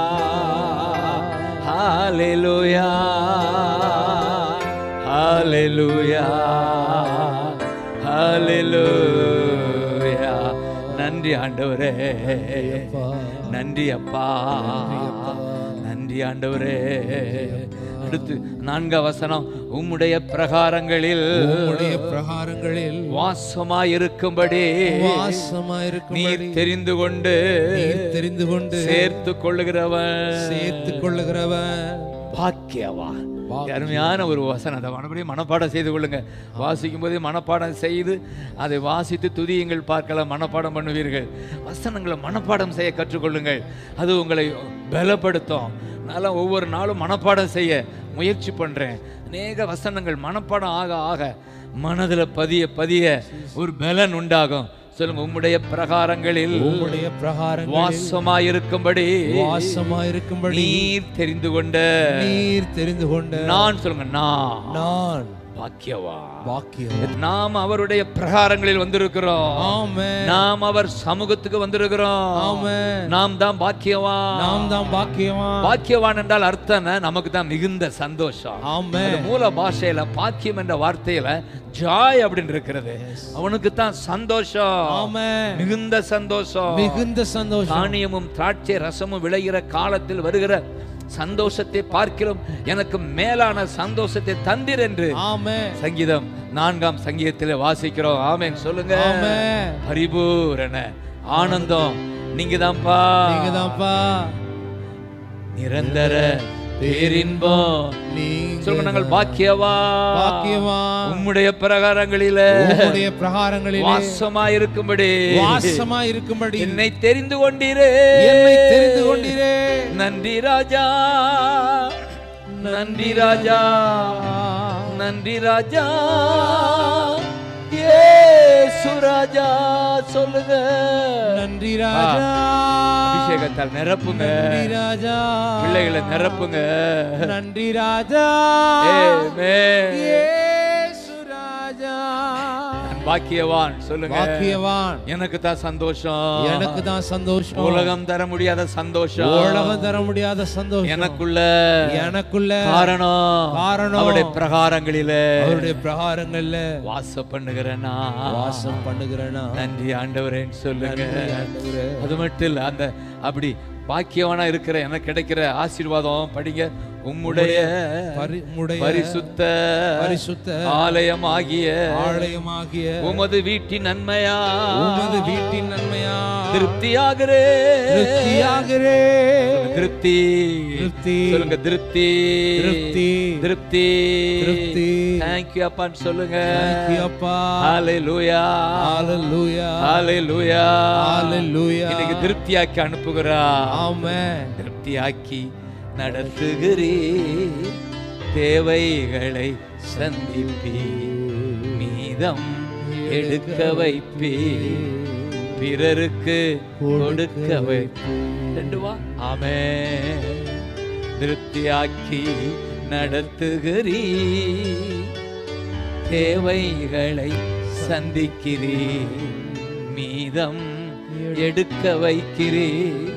ஹalleluya ஹalleluya ஹalleluya நன்றி ஆண்டவரே அப்பா. நன்றி அப்பா நன்றி ஆண்டவரே அடுத்து நான்கு வசனம் உம்முடைய பிரகாரங்களில் உம்முடைய பிரகாரங்களில் வாசமாயிருக்கும்படி வாசமாயிருக்கும் நீர் தெரிந்து கொண்டு நீர் தெரிந்து கொண்டு சேர்த்து கொள்ளுகிறவன் சேர்த்துக் கொள்ளுகிறவன் பாக்கியவான் அருமையான ஒரு வசனம் அதை மறுபடியும் மனப்பாடம் செய்து கொள்ளுங்க வாசிக்கும் போதே மனப்பாடம் செய்து அதை வாசித்து துதியுங்கள் பார்க்கலாம் மனப்பாடம் பண்ணுவீர்கள் வசனங்களை மனப்பாடம் செய்ய கற்றுக்கொள்ளுங்கள் அது உங்களை பலப்படுத்தும் நான் ஒவ்வொரு நாளும் மனப்பாடம் செய்ய முயற்சி பண்றேன் அநேக வசனங்கள் மனப்பாடம் ஆக ஆக மனதில் பதிய பதிய ஒரு பலன் உண்டாகும் சொல்லுங்க உம்முடைய பிரகாரங்களில் உம்முடைய பிரகாரங்களில் வாசமாயிருக்கும்படி வாசமாயிருக்கும்படி நீர் தெரிந்து கொண்ட நீர் தெரிந்து கொண்ட நான் சொல்லுங்க நான் நான் பாக்கியவா வாக்கியம் நாம் அவருடைய பிரகாரங்களில் வந்திருக்கிறோம் ஆமென் நாம் அவர் சமூகத்துக்கு வந்திருக்கிறோம் ஆமென் நாம் தான் பாக்கியவான் நாம் தான் பாக்கியவான் பாக்கியவான் என்றால் அர்த்தம் என்ன? நமக்கு தான் மிகுந்த சந்தோஷம் ஆமென் அது மூல பாஷையில பாக்கியம் என்ற வார்த்தையில ஜாய் அப்படின்னு இருக்கிறது அவனுக்கு தான் சந்தோஷம் ஆமென் மிகுந்த சந்தோஷம் மிகுந்த சந்தோஷம் தானியமும் திராட்சை ரசமும் விளைகிற காலத்தில் வருகிற சந்தோஷத்தை பார்க்கிறோம் எனக்கு மேலான சந்தோஷத்தை தந்தீர் என்று ஆமென் சங்கீதம் நான்காம் சங்கீதத்தில் வாசிக்கிறோம் ஆமென் சொல்லுங்க ஆமென் பரிபூரண ஆனந்தம் நீங்க தான்ப்பா நீங்க தான்ப்பா நிரந்தர பேரின்பம் நீங்க சொல்லுங்க நாங்கள் பாக்கியவா பாக்கியவான் உம்முடைய பிரகாரங்களில உம்முடைய பிரகாரங்களிலே வாசமா இருக்கும்படி வாசமா இருக்கும்படி என்னை தெரிந்து கொண்டீரே என்னை தெரிந்து கொண்டீரே நன்றி ராஜா நன்றி ராஜா நன்றி ராஜா ஏசு ராஜா சொல்லுங்க நன்றி ராஜா அபிஷேகத்தால் நிரப்புங்க நன்றி ராஜா பிள்ளைகளை நிரப்புங்க நன்றி ராஜா ஆமென். இயேசு ராஜா பாக்கியவான் சொல்லுங்க பாக்கியவான் எனக்கு தான் சந்தோஷம் எனக்கு தான் சந்தோஷம் உலகம் தர முடியாத சந்தோஷம் உலகம் தர முடியாத சந்தோஷம் எனக்குள்ள எனக்குள்ள காரணம் காரணம் அவருடைய பிரகாரங்களில அவருடைய பிரகாரங்கள்ல வாசம் பண்ணுகிறேனா வாசம் பண்ணுகிறேனா நன்றி ஆண்டவரேன்னு சொல்லுங்க ஆண்டவரே. அது மட்டும் இல்ல அந்த அப்படி பாக்கியவனா இருக்கிற எனக்கு கிடைக்கிற ஆசீர்வாதம் படிங்க உம்முடைய பரி- உம்முடைய பரிசுத்த பரிசுத்த ஆலயமாகிய ஆலயமாகிய உமது வீட்டின் நன்மையா உமது வீட்டின் நன்மையா திருப்தியாகிறே திருப்தியாகிறே திருப்தி திருப்தி. சொல்லுங்க திருப்தி திருப்தி. திருப்தி திருப்தி. தேங்க்யூ அப்பான்னு சொல்லுங்க Thank you, அப்பா ஹalleluya ஹalleluya ஹalleluya Hallelujah. இன்னைக்கு திருப்தியாக்கி அனுப்புகிறா ஆமென் திருப்தியாக்கி நடத்துகிறே தேவைகளை சந்திப்பி மீதம் எடுக்க வைப்பி பிறருக்கு கொடுக்க வைப்பி ரெண்டு வா ஆமே திருப்தியாக்கி நடத்துகிறீ தேவைகளை சந்திக்கிறீ மீதம் எடுக்க வைக்கிறீ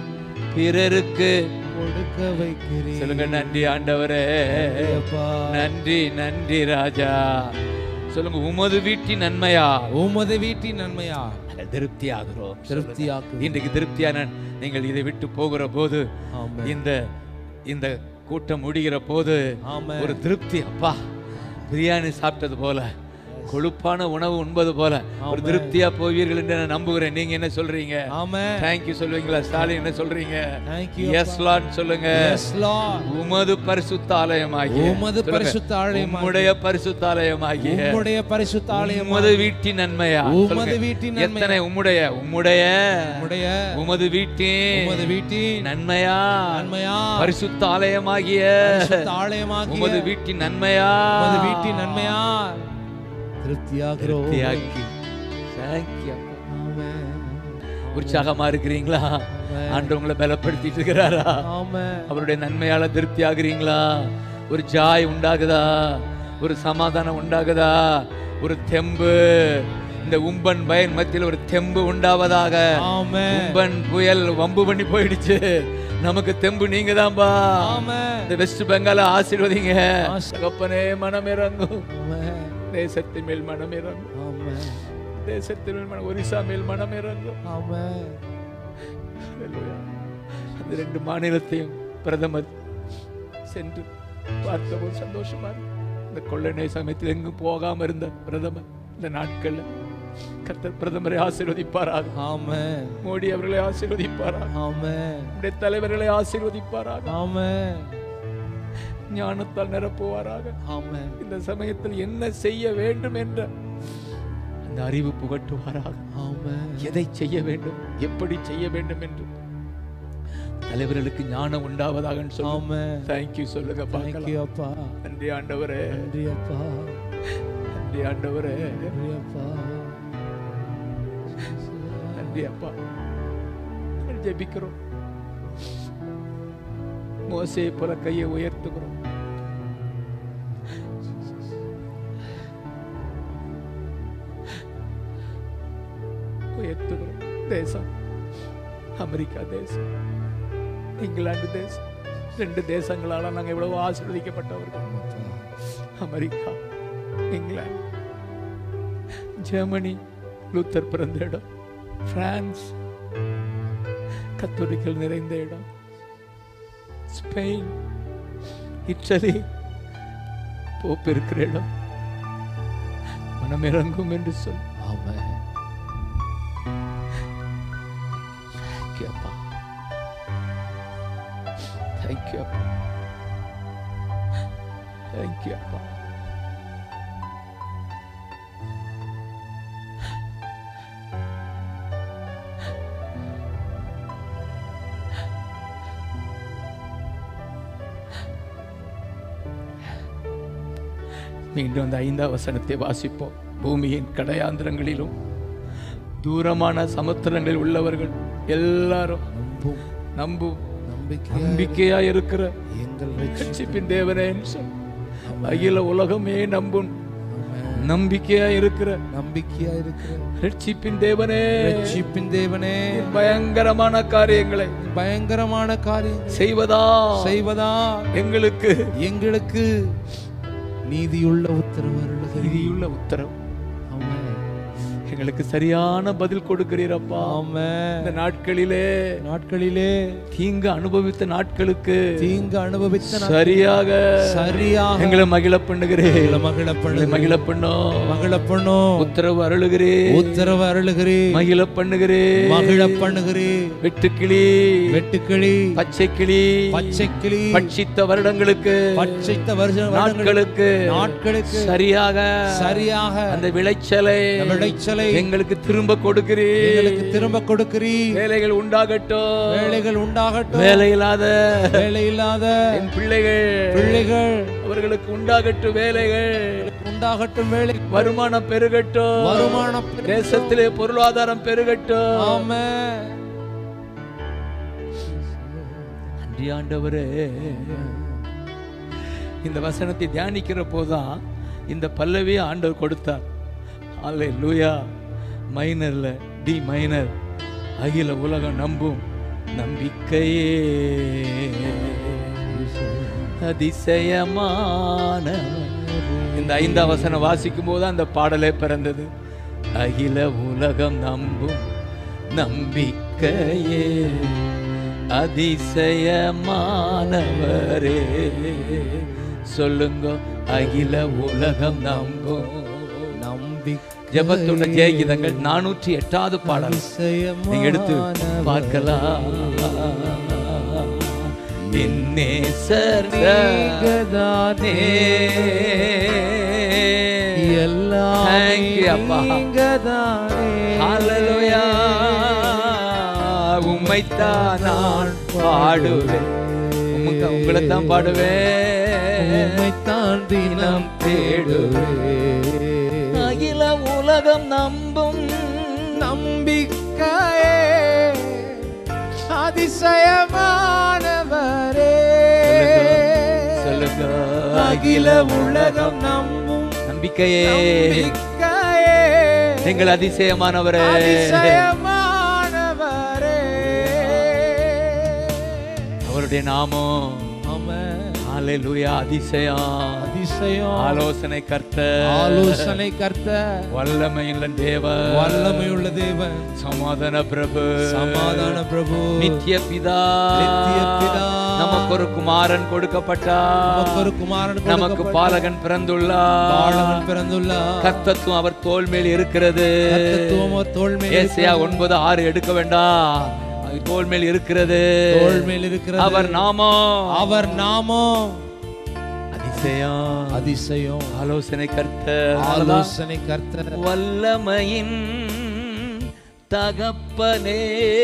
பிறருக்கு கொடுக்க வைக்கிறேன் சொல்லுங்க நன்றி ஆண்டவரே அப்பா நன்றி நன்றி ராஜா சொல்லுங்க உமது வீட்டின் நன்மையா உமது வீட்டின் நன்மையா நாங்கள் திருப்தி ஆகிறோம் திருப்தியாக்கு இன்றைக்கு திருப்தியான நீங்கள் இதை விட்டு போகிற போது ஆமென் இந்த இந்த கூட்டம் முடிகிற போது ஆமென் ஒரு திருப்தி அப்பா பிரியாணி சாப்பிட்டது போல கொழுப்பான உணவு உண்பது போல ஒரு திருப்தியா போவீர்கள் என்று நான் நம்புகிறேன் நீங்க என்ன சொல்றீங்க ஆமென் தேங்க்யூ சொல்லுவீங்களா ஸ்டாலின் என்ன சொல்றீங்க Thank you, எஸ் லார்ட் சொல்லுங்க எஸ் லார்ட் உமது பரிசுத்த ஆலயமாகிய உமது சொல்லுங்க. பரிசுத்த ஆலயமாகிய உம்முடைய பரிசுத்த ஆலயமாகிய உம்முடைய பரிசுத்த ஆலயம் உமது வீட்டின் நன்மையா உமது சொல்லுங்க. வீட்டின் நன்மையா எத்தனை உம்முடைய உம்முடைய உம்முடைய உமது வீட்டின் உமது வீட்டின் நன்மையா நன்மையா பரிசுத்த ஆலயமாகிய பரிசுத்த ஆலயமாகிய உமது வீட்டின் நன்மையா உமது வீட்டின் நன்மையா திருப்தியாகிறோம் திருப்தியாக்கி Thank you. ஆமென் உற்சாகமா இருக்கிறீங்களா ஆண்டு உங்களை பலப்படுத்திட்டு இருக்கிறாரா ஆமென் அவருடைய நன்மையால திருப்தி ஆகுறீங்களா ஒரு ஜாய் உண்டாகுதா ஒரு சமாதானம் உண்டாகுதா ஒரு தெம்பு இந்த உம்பன் பயன் மத்தியில் ஒரு தெம்பு உண்டாவதாக ஆமென் உம்பன் புயல் வம்பு பண்ணி போயிடுச்சு நமக்கு தெம்பு நீங்க தான்பா ஆமென் இந்த வெஸ்ட் பெங்கால ஆசீர்வதிங்க ஆசீர்- தகப்பனே மனமிறங்கும் ஆமென் தேசத்தின் மேல் மனமிறங்கும் ஆமென் தேசத்தின் மேல் மனம் ஒரிசா மேல் மனமிறங்கும் ஆமென் Hallelujah. அந்த ரெண்டு மாநிலத்தையும் பிரதமர் சென்று பார்த்தபோது சந்தோஷமா இருக்கு. இந்த கொள்ளை சமயத்தில் எங்கும் போகாம இருந்த பிரதமர் இந்த நாட்கள்ல கர்த்தர் பிரதமரை ஆசீர்வதிப்பாராக ஆமென் மோடி அவர்களை ஆசீர்வதிப்பாராக ஆமென் நம்முடைய தலைவர்களை ஆசீர்வதிப்பாராக ஆமென் ஞானத்தால் நிரப்புவாராக ஆமென் இந்த சமயத்தில் என்ன செய்ய வேண்டும் என்ற அந்த அறிவு புகட்டுவாராக ஆமென் எதை செய்ய வேண்டும் எப்படி செய்ய வேண்டும் என்று தலைவர்களுக்கு ஞானம் உண்டாவதாக சொல்லுங்க ஆமென் தேங்க்யூ சொல்லுங்க Thank பார்க்கலாம் you அப்பா நன்றி ஆண்டவரே நன்றி அப்பா நன்றி ஆண்டவரே நன்றி அப்பா நன்றி அப்பா நாங்கள் ஜெபிக்கிறோம் மோசே போல கையை உயர்த்துகிறோம் உயர்த்துகிறோம் தேசம் அமெரிக்கா தேசம் இங்கிலாந்து தேசம் ரெண்டு தேசங்களால நாங்கள் எவ்வளவு ஆசீர்வதிக்கப்பட்டவர்கள் அமெரிக்கா இங்கிலாந்து ஜெர்மனி லூத்தர் பிறந்த இடம் பிரான்ஸ் கத்தோலிக்கல் நிறைந்த இடம் ஸ்பெயின் இட்டலி போப் இருக்கிற இடம் மனமிறங்கும் என்று சொல் ஆமென் Thank you, அப்பா Thank you, அப்பா Thank you, அப்பா மீண்டும் அந்த ஐந்தாம் வசனத்தை வாசிப்போம் பூமியின் கடையாந்திரங்களிலும் தூரமான சமுத்திரங்களில் உள்ளவர்கள் எல்லாரும் நம்பும் நம்பும் நம்பிக்கை நம்பிக்கையா இருக்கிற எங்கள் ரட்சி- ரட்சிப்பின் தேவனே என்று சொல். அகில உலகமே நம்பும் நம்பிக்கையா இருக்கிற நம்பிக்கையா இருக்கிற ரட்சிப்பின் தேவனே ரட்சிப்பின் தேவனே பயங்கரமான காரியங்களை பயங்கரமான காரியம் செய்வதா செய்வதா எங்களுக்கு எங்களுக்கு நீதியுள்ள உத்தரவு அருளுகிறீர். நீதியுள்ள உத்தரவு ஆமென். எங்களுக்கு சரியான பதில் கொடுக்கிறீரப்பா ஆமென். இந்த நாட்களிலே நாட்களிலே தீங்கு அனுபவித்த நாட்களுக்கு தீங்கு அனுபவித்த நாட்கள் சரியாக சரியாக எங்களை மகிழ பண்ணுகிறேன் எங்களை மகிழ பண்ணு மகிழ பண்ணும் மகிழ பண்ணும் உத்தரவு அருளுகிறேன் உத்தரவு அருளுகிறீர் மகிழ பண்ணுகிறேன் மகிழ பண்ணுகிறீர் வெட்டுக்கிளி வெட்டுக்கிளி பச்சை கிளி பச்சை கிளி பட்சித்த வருடங்களுக்கு பட்சித்த வருஷ வருடங்களுக்கு நாட்களுக்கு நாட்களுக்கு சரியாக சரியாக அந்த விளைச்சலை அந்த விளைச்சலை எங்களுக்கு திரும்ப கொடுக்கிறீர் எங்களுக்கு திரும்ப கொடுக்கிறீர் வேலைகள் உண்டாகட்டும் வேலைகள் உண்டாகட்டும் வேலை இல்லாத வேலை இல்லாத என் பிள்ளைகள் பிள்ளைகள் அவர்களுக்கு உண்டாகட்டும் வேலைகள் உண்டாகட்டும் வேலை வருமானம் பெருகட்டும் வருமானம் தேசத்திலே பொருளாதாரம் பெருகட்டும் ஆமென் நன்றி ஆண்டவரே இந்த வசனத்தை தியானிக்கிற போதுதான் இந்த பல்லவியை ஆண்டவர் கொடுத்தார் அல்லே லூயா மைனர்ல டி மைனர் அகில உலகம் நம்பும் நம்பிக்கையே அதிசயமானவர் இந்த ஐந்தாம் வசனம் வாசிக்கும் போது அந்த பாடலே பிறந்தது அகில உலகம் நம்பும் நம்பிக்கையே அதிசயமானவரே சொல்லுங்க அகில உலகம் நம்பும் நம்பிக்கை ஜபத்துள்ள ஜெயகீதங்கள் நானூற்றி எட்டாவது பாடல் நீங்க எடுத்து பார்க்கலாம் என்னேசர் நீங்கதானே எல்லாம் Thank you, அப்பா. நீங்கதானே ஹalleluya உம்மைத்தான் நான் பாடுவேன் உமக்கு உங்களை தான் பாடுவேன் உம்மைத்தான் தினம் தேடுவேன் அகில உலகம் நம்பும் நம்பிக்கையே அதிசயமானவரே சொல்லுங்க அகில உலகம் நம்பும் நம்பிக்கையே நம்பிக்கையே எங்கள் அதிசயமானவரே அதிசயமானவரே அவருடைய நாமம் ஆமென். ஹalleluya அதிசயம் அதிசயம் ஆலோசனை கர்த்த ஆலோசனை கர்த்த வல்லமையுள்ள தேவன் வல்லமையுள்ள தேவன் சமாதான பிரபு சமாதான பிரபு நித்திய பிதா நித்திய பிதா. நமக்கு ஒரு குமாரன் கொடுக்கப்பட்டார் நமக்கு ஒரு குமாரன் நமக்கு பாலகன் பிறந்துள்ளார் பாலகன் பிறந்துள்ளார் கர்த்தத்துவம் அவர் தோல் மேல் இருக்கிறது கர்த்தத்துவம் அவர் தோள் மேல் ஏசியா ஒன்பது ஆறு எடுக்க வேண்டாம் அது தோல் மேல் இருக்கிறது தோள் மேல் இருக்கிறது அவர் நாமம் அவர் நாமம் அதிசயம் அதிசயம் ஆலோசனை கர்த்த ஆலோசனை கர்த்தர் வல்லமையின் தகப்பனே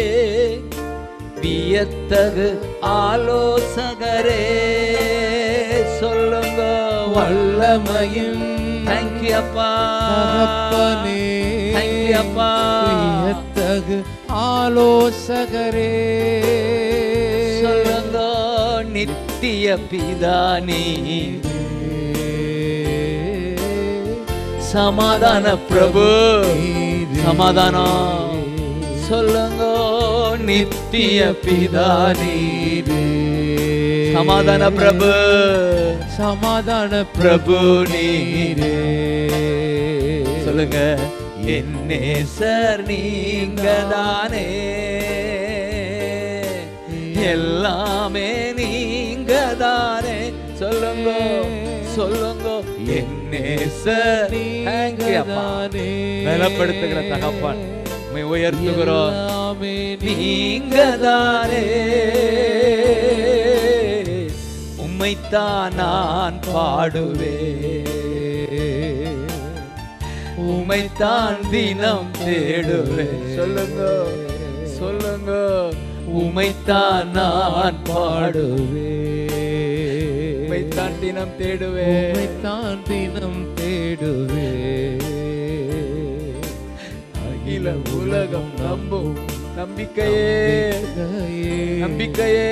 வியத்தகு ஆலோசகரே சொல்லுங்க வல்லமையின் தேங்க்யூ அப்பா தகப்பனே தேங்க்யூ அப்பா வியத்தகு ஆலோசகரே சொல்லுங்க நித்திய பிதானி சமாதான பிரபு சமாதானம் சொல்லுங்க நித்திய பிதானி சமாதான பிரபு சமாதான பிரபு நீ நீரே சொல்லுங்க என்னே சார் நீங்க தானே எல்லாமே நீங்க தானே சொல்லுங்க சொல்லுங்க என்னே சார் பலப்படுத்துகிற தகப்பான் உம்மை உயர்த்துகிறோம் எல்லாமே நீங்க தானே உம்மைத்தான் நான் பாடுவேன் உம்மைத்தான் தினம் தேடுவேன் சொல்லுங்க சொல்லுங்க உம்மைத்தான் நான் பாடுவேன் உம்மைத்தான் தினம் தேடுவேன் உம்மைத்தான் தினம் தேடுவே அகில உலகம் நம்பும் நம்பிக்கையே நம்பிக்கையே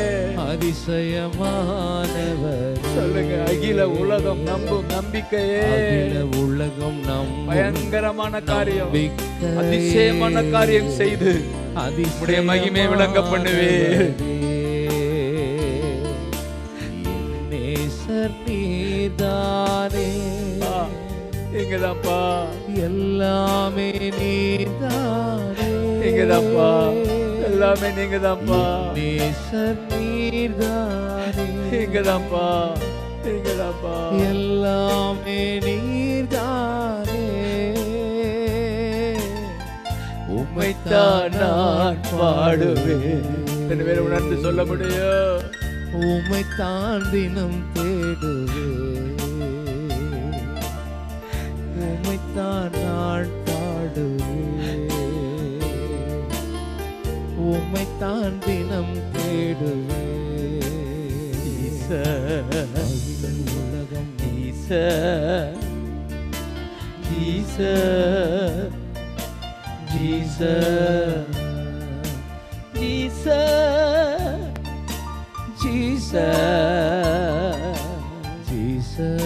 அதிசயமானவர் சொல்லுங்க அகில உலகம் நம்பும் நம்பிக்கையே அகில உலகம் நம் பயங்கரமான காரியம் அதிசயமான காரியம் செய்து உம்முடைய மகிமையை விளங்க பண்ணுவீர். நேசர் நீதானே இங்கதான்ப்பா எல்லாமே நீதானே இங்கதான்ப்பா எல்லாமே நீங்கதான்ப்பா நேசர் நீதானே இங்கதான்ப்பா இங்கதான்ப்பா எல்லாமே நீர்தானே உம்மைத்தான் நான் பாடுவேன் எத்தனை பேர் உணர்ந்து சொல்ல முடியும் உம்மைத்தான் தினம் தேடுவே உம்மைத்தான் நான் பாடுவே உம்மைத்தான் தினம் தேடுவே அகில உலகம் Jesus, Jesus, Jesus, Jesus, Jesus.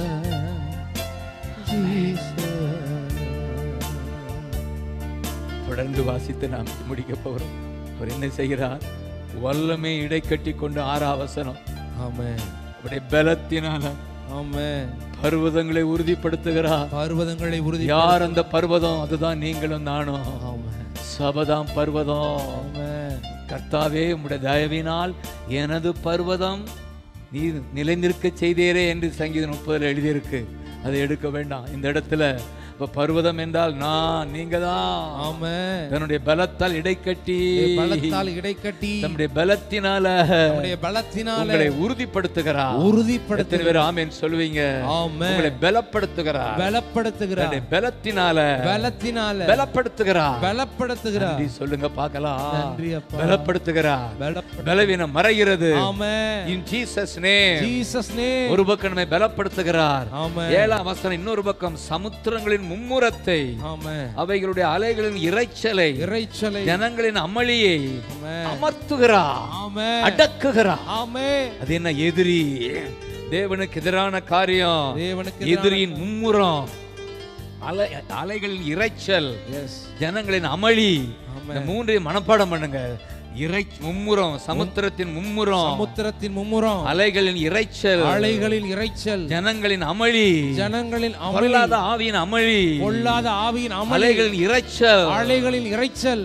தொடர்ந்து வாசித்து நாம் முடிக்க போகிறோம் அவர் என்ன செய்கிறார் வல்லமை இடை கட்டி கொண்டு ஆறாவசனம் ஆமென் அவருடைய பலத்தினால ஆமென் பர்வதங்களை உறுதிப்படுத்துகிறார் பர்வதங்களை உறுதி யார் அந்த பர்வதம் அதுதான் நீங்களும் நானும் ஆமென் சபதாம் பர்வதம் ஆமென் கர்த்தாவே உம்முடைய தயவினால் எனது பர்வதம் நீ நிலைநிற்க செய்தீரே என்று சங்கீதம் முப்பதில் எழுதியிருக்கு அதை எடுக்க வேண்டாம் இந்த இடத்துல இப்ப பர்வதம் என்றால் நான் நீங்க தான் ஆமென் தன்னுடைய பலத்தால் இடைக்கட்டி பலத்தால் இடைக்கட்டி தம்முடைய பலத்தினால நம்முடைய பலத்தினால உங்களை உறுதிப்படுத்துகிறார் உறுதிப்படுத்த எத்தனை பேர் ஆமென் சொல்லுவீங்க ஆமென் உங்களை பலப்படுத்துகிறார் பலப்படுத்துகிறார் தன்னுடைய பலத்தினால பலத்தினால பலப்படுத்துகிறார் பலப்படுத்துகிறார் நன்றி சொல்லுங்க பார்க்கலாம் நன்றி அப்பா பலப்படுத்துகிறார் பலப்படு- பலவீனம் மறைகிறது amen in Jesus name Jesus நே ஒரு பக்கம் நம்மை பலப்படுத்துகிறார் ஆமென் ஏழாம் வசனம் இன்னொரு பக்கம் சமுத்திரங்களின் மும்முரத்தை ஆமென் அவைகளுடைய அலைகளின் இரைச்சலை இறைச்சலை ஜனங்களின் அமளியை ஆமென் அமர்த்துகிறார் ஆமென் அடக்குகிறார் ஆமென் அது என்ன எதிரி தேவனுக்கு எதிரான காரியம் தேவனுக்கு எதிரியின் மும்முரம் அலை அலைகளின் இரைச்சல் எஸ் ஜனங்களின் அமளி ஆமென் இந்த மூன்றையும் மனப்பாடம் பண்ணுங்க இறை மும்முரம் சமுத்திரத்தின் மும்முரம் சமுத்திரத்தின் மும்முரம் அலைகளின் இரைச்சல் அலைகளின் இரைச்சல் ஜனங்களின் அமளி ஜனங்களின் அமளி பொல்லாத ஆவியின் அமளி பொல்லாத ஆவியின் அமளி அலைகளின் இரைச்சல் அலைகளின் இரைச்சல்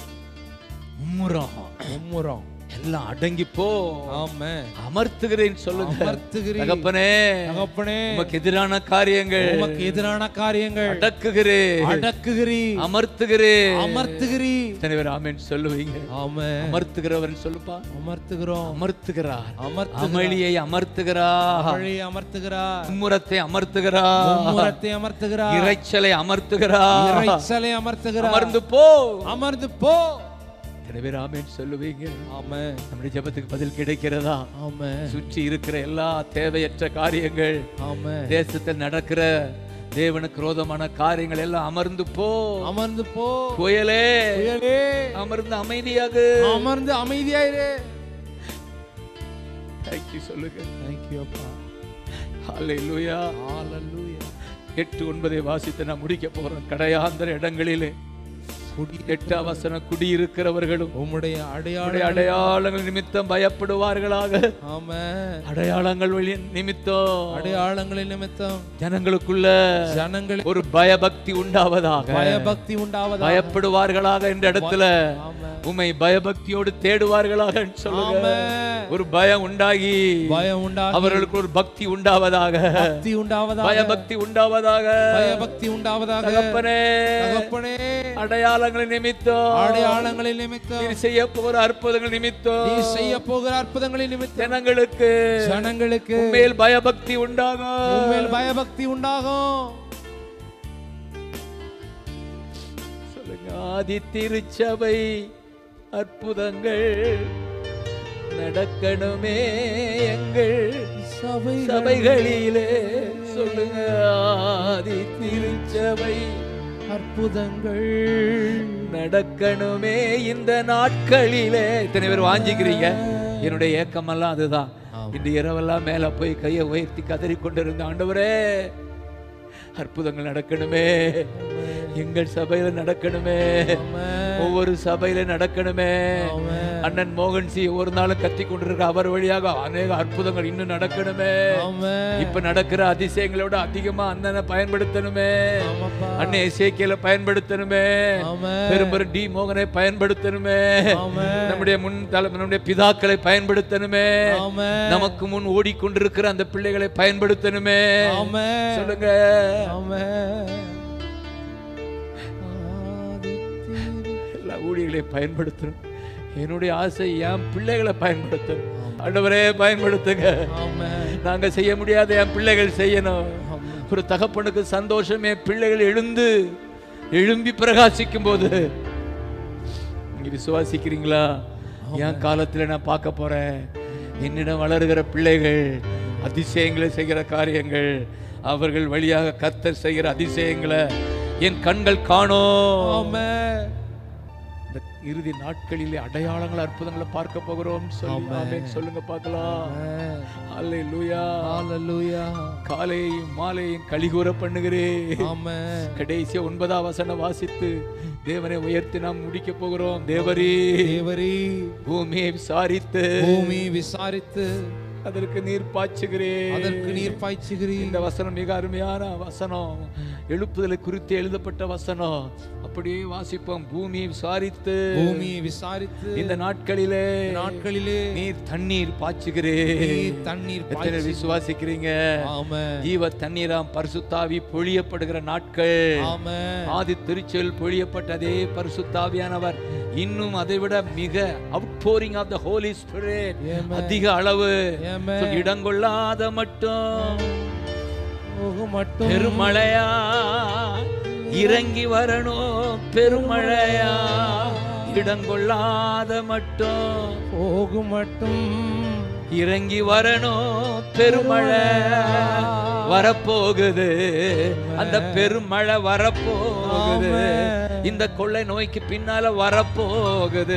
மும்முரம் மும்முரம் எல்லாம் அடங்கி போ ஆமென் அமர்த்துகிறேன் சொல்லுங்க அமர்த்துகிறீர். தகப்பனே தகப்பனே உமக்கு எதிரான காரியங்கள் உமக்கு எதிரான காரியங்கள் அடக்குகிறேன் அடக்குகிறீ அமர்த்துகிறேன் அமர்த்துகிறீ எத்தனை பேர் ஆமென் சொல்லுவீங்க ஆமென் அமர்த்துகிறவன் சொல்லுப்பா அமர்த்துகிறோம் அமர்த்துகிறார் அமர்த்துகிறார் அமளியை அமர்த்துகிறார் அமளி அமர்த்துகிறார் மும்முரத்தை அமர்த்துகிறார் மும்முரத்தை அமர்த்துகிறார் இரைச்சலை அமர்த்துகிறார் இறைச்சலை அமர்த்துகிறார் அமர்ந்து போ அமர்ந்து போ எத்தனை பேர் ஆமென் சொல்லுவீங்க ஆமென் நம்முடைய ஜெபத்துக்கு பதில் கிடைக்கிறதா ஆமென் சுற்றி இருக்கிற எல்லா தேவையற்ற காரியங்கள் ஆமென் தேசத்தில் நடக்கிற தேவனுக்கு விரோதமான காரியங்கள் எல்லாம் அமர்ந்து போ அமர்ந்து போ புயலே புயலே அமர்ந்து அமைதியாக அமர்ந்து அமைதியாயிரு தேங்க்யூ சொல்லுங்க தேங்க்யூ அப்பா ஹalleluya ஹalleluya எட்டு ஒன்பதை வாசித்து நான் முடிக்க போறேன் கடையாந்தர இடங்களிலே குடி எட்டு அவசர குடியிருக்கிறவர்களும் உம்முடைய அவருடைய அடையாள அடையாளங்கள் நிமித்தம் பயப்படுவார்களாக ஆமென் அடையாளங்கள் வழி நிமித்தம் அடையாளங்களின் நிமித்தம் ஜனங்களுக்குள்ள ஜனங்களுக்கு ஒரு பயபக்தி உண்டாவதாக பயபக்தி உண்டாவதா பயப்படுவார்களாக என்ற இடத்துல ஆமென் உம்மை பயபக்தியோடு தேடுவார்களாக சொல்லுங்க ஆமென் ஒரு பயம் உண்டாகி பயம் உண்டாகி அவர்களுக்கு ஒரு பக்தி உண்டாவதாக பக்தி உண்டாவதாக பயபக்தி உண்டாவதாக பயபக்தி உண்டாவதாக தகப்பனே தகப்பனே அடையாளங்கள் நிமித்தம் அடையாளங்களின் நிமித்தம் நீர் செய்ய போகிற அற்புதங்கள் நிமித்தம் நீ செய்ய போகிற அற்புதங்களின் நிமித்தம் ஜனங்களுக்கு ஜனங்களுக்கு உண்மையில் பயபக்தி உண்டாகும் உண்மையில் பயபக்தி உண்டாகும் சொல்லுங்க ஆதி திருச்சபை அற்புதங்கள் நடக்கணுமே எங்கள் சபைகளிலே சொல்லுங்க ஆதி திருச்சபை அற்புதங்கள் நடக்கணுமே இந்த நாட்களிலே இத்தனை பேர் வாஞ்சிக்கிறீங்க என்னுடைய ஏக்கமெல்லாம் அதுதான் இந்த இரவெல்லாம் மேல போய் கையை உயர்த்தி கதறி கொண்டிருந்த ஆண்டவரே அற்புதங்கள் நடக்கணுமே எங்கள் சபையில நடக்கணுமே ஒவ்வொரு சபையில நடக்கணுமே அண்ணன் மோகன் சி ஒரு நாளும் கத்தி கொண்டிருக்க அவர் வழியாக அநேக அற்புதங்கள் இன்னும் நடக்கணுமே இப்ப நடக்கிற அதிசயங்களோட அதிகமா அண்ணனை பயன்படுத்தணுமே ஆமாப்பா. அண்ணன் இசைக்கியல பயன்படுத்தணுமே பெரும் பெரும் டி மோகனை பயன்படுத்தணுமே நம்முடைய முன் தலை நம்முடைய பிதாக்களை பயன்படுத்தணுமே நமக்கு முன் ஓடிக்கொண்டிருக்கிற அந்த பிள்ளைகளை பயன்படுத்தணுமே சொல்லுங்க எல்லா ஊழியர்களையும் பயன்படுத்தணும் என்னுடைய ஆசை என் பிள்ளைகளை பயன்படுத்தணும் ஆண்டவரே பயன்படுத்துங்க நாங்க செய்ய முடியாத என் பிள்ளைகள் செய்யணும் ஒரு தகப்பனுக்கு சந்தோஷம் என் பிள்ளைகள் எழுந்து எழும்பி பிரகாசிக்கும் போது நீங்க விசுவாசிக்கிறீங்களா என் காலத்துல நான் பார்க்க போறேன் என்னிடம் வளருகிற பிள்ளைகள் அதிசயங்களை செய்கிற காரியங்கள் அவர்கள் வழியாக கர்த்தர் செய்கிற அதிசயங்களை என் கண்கள் காணோம் இந்த இறுதி நாட்களிலே அடையாளங்கள் அற்புதங்களை பார்க்க போகிறோம் சொல்லி ஆமென் சொல்லுங்க பார்க்கலாம் அல்லேலூயா காலையையும் மாலையையும் கலிகூற பண்ணுகிறேன் கடைசியா ஒன்பதாம் வசனம் வாசித்து தேவனை உயர்த்தி நாம் முடிக்க போகிறோம் தேவரே தேவரே பூமியை விசாரித்து பூமி விசாரித்து அதற்கு நீர் பாய்ச்சுகிறேன் அதற்கு நீர் பாய்ச்சுகிறீர் இந்த வசனம் மிக அருமையான வசனம் எழுப்புதலை குறித்து எழுதப்பட்ட வசனம் அப்படியே வாசிப்போம் பூமியை விசாரித்து பூமியை விசாரித்து இந்த நாட்களிலே நாட்களிலே நீர் தண்ணீர் பாய்ச்சுகிறேன் நீர் தண்ணீர் எத்தனை பாய்ச்சு விசுவாசிக்கிறீங்க ஆமென் ஜீவ தண்ணீராம் பரிசுத்தாவி பொழியப்படுகிற நாட்கள் ஆமென் ஆதி திருச்செல் பொழியப்பட்டதே பரிசுத்தாவியானவர் இன்னும் அதை விட மிக outpouring of the Holy Spirit Amen. அதிக அளவு Amen. So, இடங்கொள்ளாத மட்டும் போக மட்டும் பெருமழையா இறங்கி வரணும் பெருமழையா இடங்கொள்ளாத மட்டும் போக மட்டும் இறங்கி வரணும் பெருமழை வரப்போகுது அந்த பெருமழை வரப்போகுது இந்த கொள்ளை நோய்க்கு பின்னால வரப்போகுது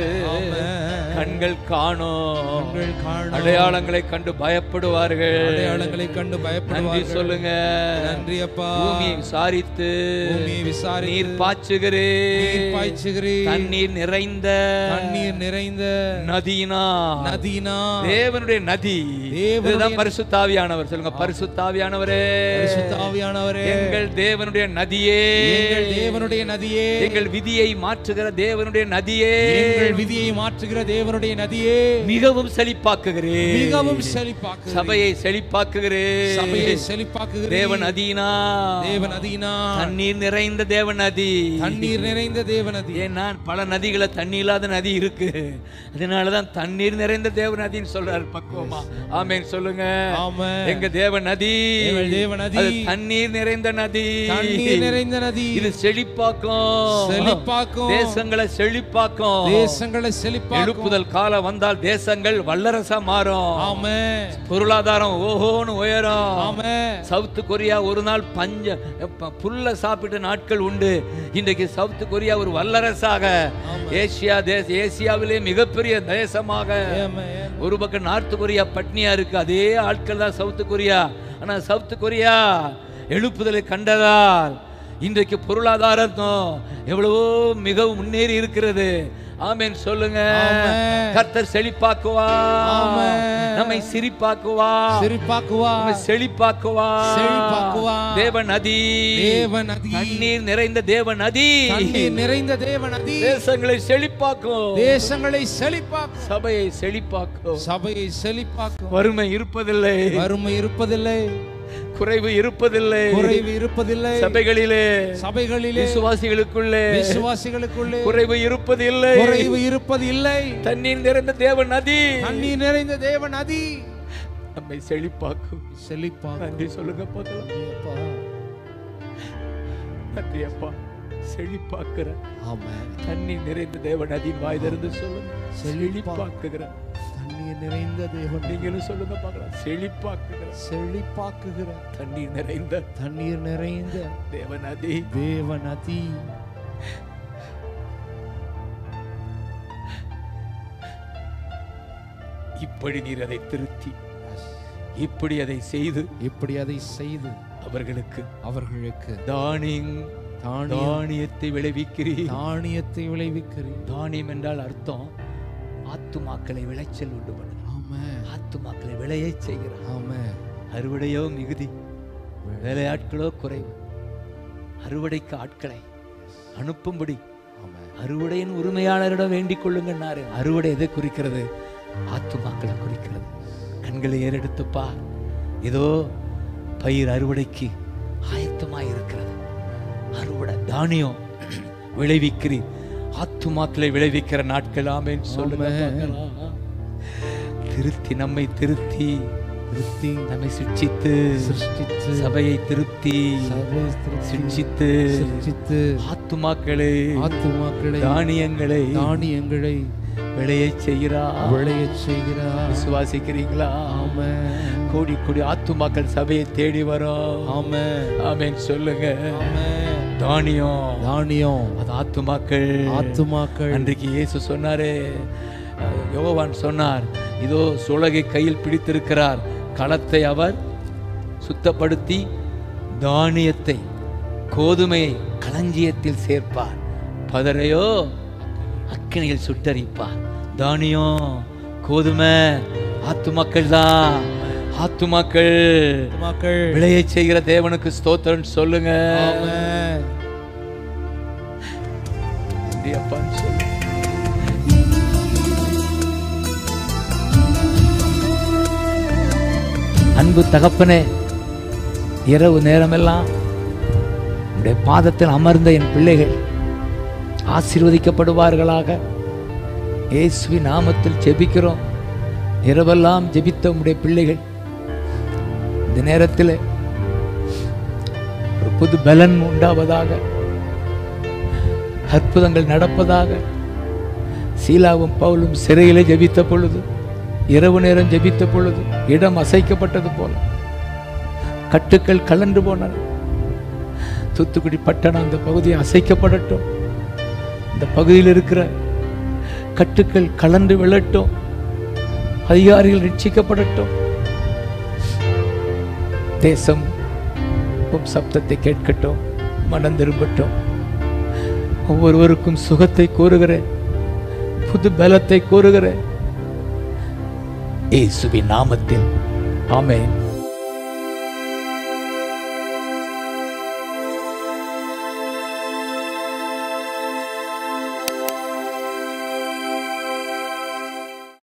கண்கள் காணும் கண்கள் காணும். அடையாளங்களை கண்டு பயப்படுவார்கள் அடையாளங்களை கண்டு நன்றி பயப்படுவார்கள் சொல்லுங்க நன்றி அப்பா பூமியை விசாரித்து பூமியை விசாரித்து நீர் பாய்ச்சுகிறே நீர் பாய்ச்சுகிறீர் தண்ணீர் நிறைந்த தண்ணீர் நிறைந்த நதியினா நதினா தேவனுடைய நதி தேவனுடைய- இதுதான் பரிசுத்தாவியானவர் சொல்லுங்க பரிசுத்தாவியானவரே பரிசுத்த ஆவியானவரே எங்கள் தேவனுடைய நதியே எங்கள் தேவனுடைய நதியே எங்கள் விதியை மாற்றுகிற தேவனுடைய நதியே எங்கள் விதியை மாற்றுகிற தேவனுடைய நதியே மிகவும் செழிப்பாக்குகிறேன் மிகவும் செழிப்பாக்கு சபையை செழிப்பாக்குகிறேன் சபையை செழிப்பாக்குகிற தேவ நதியினா தேவ நதினா தண்ணீர் நிறைந்த தேவ நதி தண்ணீர் நிறைந்த தேவ நதி ஏன்னா பல நதிகளை தண்ணி இல்லாத நதி இருக்கு அதனாலதான் தண்ணீர் நிறைந்த தேவ நதின்னு சொல்றாரு பக்குவமா ஆமென் சொல்லுங்க ஆமென். எங்க தேவ நதி எங்கள் தேவ நதி அது தண்ணீர் நிறைந்த நதி தண்ணீர் நிறைந்த நதி இது செழிப்பாக்கும் செழிப்பாக்கும். தேசங்களை செழிப்பாக்கும் தேசங்களை செழிப்பாக்கும் எழுப்புதல் காலம் வந்தால் தேசங்கள் வல்லரசா மாறும் ஆமென் பொருளாதாரம் ஓஹோன்னு உயரும் ஆமென் சவுத் கொரியா ஒரு நாள் பஞ்ச ப- புல்ல சாப்பிட்ட நாட்கள் உண்டு இன்றைக்கு சவுத் கொரியா ஒரு வல்லரசாக ஏசியா தேச ஏசியாவிலே மிகப்பெரிய தேசமாக ஆமென். ஒரு பக்கம் நார்த் கொரியா பட்னியா இருக்கு அதே ஆட்கள் தான் சவுத் கொரியா ஆனா சவுத் கொரியா எழுப்புதலை கண்டதால் இன்றைக்கு பொருளாதாரம் எவ்வளவோ மிகவும் முன்னேறி இருக்கிறது ஆமென் சொல்லுங்க ஆமென். கர்த்தர் செழிப்பாக்குவா ஆமென். நம்மை சிரிப்பாக்குவா சிரிப்பாக்குவா நம்மை செழிப்பாக்குவா செழிப்பாக்குவா. தேவ நதி தேவ நதி தண்ணீர் நிறைந்த தேவ நதி தண்ணீர் நிறைந்த தேவ நதி தேசங்களை செழிப்பாக்கும் தேசங்களை செழிப்பாக்கும் சபையை செழிப்பாக்கும் சபையை செழிப்பாக்கும் வறுமை இருப்பதில்லை வறுமை இருப்பதில்லை குறைவு இருப்பதில்லை குறைவு இருப்பதில்லை சபைகளிலே சபைகளிலே விசுவாசிகளுக்குள்ளே விசுவாசிகளுக்குள்ளே குறைவு இருப்பதில்லை குறைவு இருப்பது இல்லை தண்ணீர் நிறைந்த தேவ நதி தண்ணீர் நிறைந்த தேவ நதி நம்மை செழிப்பாக்கும் செழிப்பாக்கும் நன்றி சொல்லுங்க பார்க்கலாம் நன்றி அப்பா செழிப்பாக்குற ஆமென் தண்ணி நிறைந்த தேவன் அதின் வாய் திறந்து சொல்லுங்க செழிப்பாக்குகிற தண்ணீர் நிறைந்த தேவன் நீங்களும் சொல்லுங்க பார்க்கலாம் செழிப்பாக்குகிற செழிப்பாக்குகிற தண்ணீர் நிறைந்த தண்ணீர் நிறைந்த தேவன் அதி தேவநதி இப்படி நீர் அதை திருத்தி இப்படி அதை செய்து இப்படி அதை செய்து அவர்களுக்கு அவர்களுக்கு தானியம் தானிய தானியத்தை விளைவிக்கிறீர் தானியத்தை விளைவிக்கிறீர் தானியம் என்றால் அர்த்தம் ஆத்துமாக்களை விளைச்சல் உண்டு பண்ணு ஆமென் ஆத்துமாக்களை விளைய செய்கிறார் ஆமென் அறுவடையோ மிகுதி வேலையாட்களோ குறைவு அறுவடைக்கு ஆட்களை அனுப்பும்படி ஆமென் அறுவடையின் உரிமையாளரிடம் வேண்டிக் கொள்ளுங்கன்னாரு அறுவடை எதை குறிக்கிறது ஆத்துமாக்களை குறிக்கிறது கண்களை ஏறெடுத்துப்பா இதோ பயிர் அறுவடைக்கு ஆயத்தமாய் இருக்கிறது அறுவடை தானியம் விளைவிக்கிறீர் ஆத்துமாக்களை விளைவிக்கிற நாட்கள் ஆமேன்னு சொல்லுங்க ஆமென். பார்க்கலாம். திருத்தி நம்மை திருத்தி திருப்தி நம்மை சிட்சித்து சிருஷ்டித்து சபையை திருப்தி சபை திருப்தி சிட்சித்து சிருஷ்டித்து ஆத்துமாக்களை ஆத்துமாக்களை தானியங்களை தானியங்களை விளையச் செய்கிறார் விளையச் செய்கிறார் விசுவாசிக்கிறீங்களா ஆமென் கோடி கோடி ஆத்துமாக்கள் சபையை தேடி வரும் ஆமென் ஆமென் சொல்லுங்க ஆமென் தானியம் தானியம் அது ஆத்துமாக்கள் ஆத்துமாக்கள் அன்றைக்கு இயேசு சொன்னாரே அஹ், யோவான் சொன்னார் இதோ சுலகை கையில் பிடித்திருக்கிறார் களத்தை அவர் சுத்தப்படுத்தி தானியத்தை கோதுமையை களஞ்சியத்தில் சேர்ப்பார் பதரையோ அக்கினியில் சுட்டரிப்பார் தானியம் கோதுமை ஆத்துமாக்கள் தான் ஆத்துமாக்கள் மக்கள் விளைய செய்கிற தேவனுக்கு ஸ்தோத்திரம் சொல்லுங்க ஆமென் நன்றி அப்பான்னு சொல்லு அன்பு தகப்பனே இரவு நேரமெல்லாம் உடைய பாதத்தில் அமர்ந்த என் பிள்ளைகள் ஆசீர்வதிக்கப்படுவார்களாக இயேசுவி நாமத்தில் ஜெபிக்கிறோம் இரவெல்லாம் ஜெபித்த உடைய பிள்ளைகள் இந்த நேரத்தில் ஒரு புது பலன் உண்டாவதாக அற்புதங்கள் நடப்பதாக சீலாவும் பவுலும் சிறையிலே ஜெபித்த பொழுது இரவு நேரம் ஜெபித்த பொழுது இடம் அசைக்கப்பட்டது போல கட்டுக்கள் கலண்டு போனன தூத்துக்குடி பட்டணம் அந்த பகுதி அசைக்கப்படட்டும் இந்த பகுதியில் இருக்கிற கட்டுக்கள் கலண்டு விழட்டும் அதிகாரிகள் ரட்சிக்கப்படட்டும் தேசம் உம் சப்தத்தை கேட்கட்டும் மனம் திரும்பட்டும் ஒவ்வொருவருக்கும் சுகத்தை கூறுகிறேன் புது பலத்தை கூறுகிறேன் இயேசுவின் நாமத்தில் ஆமென்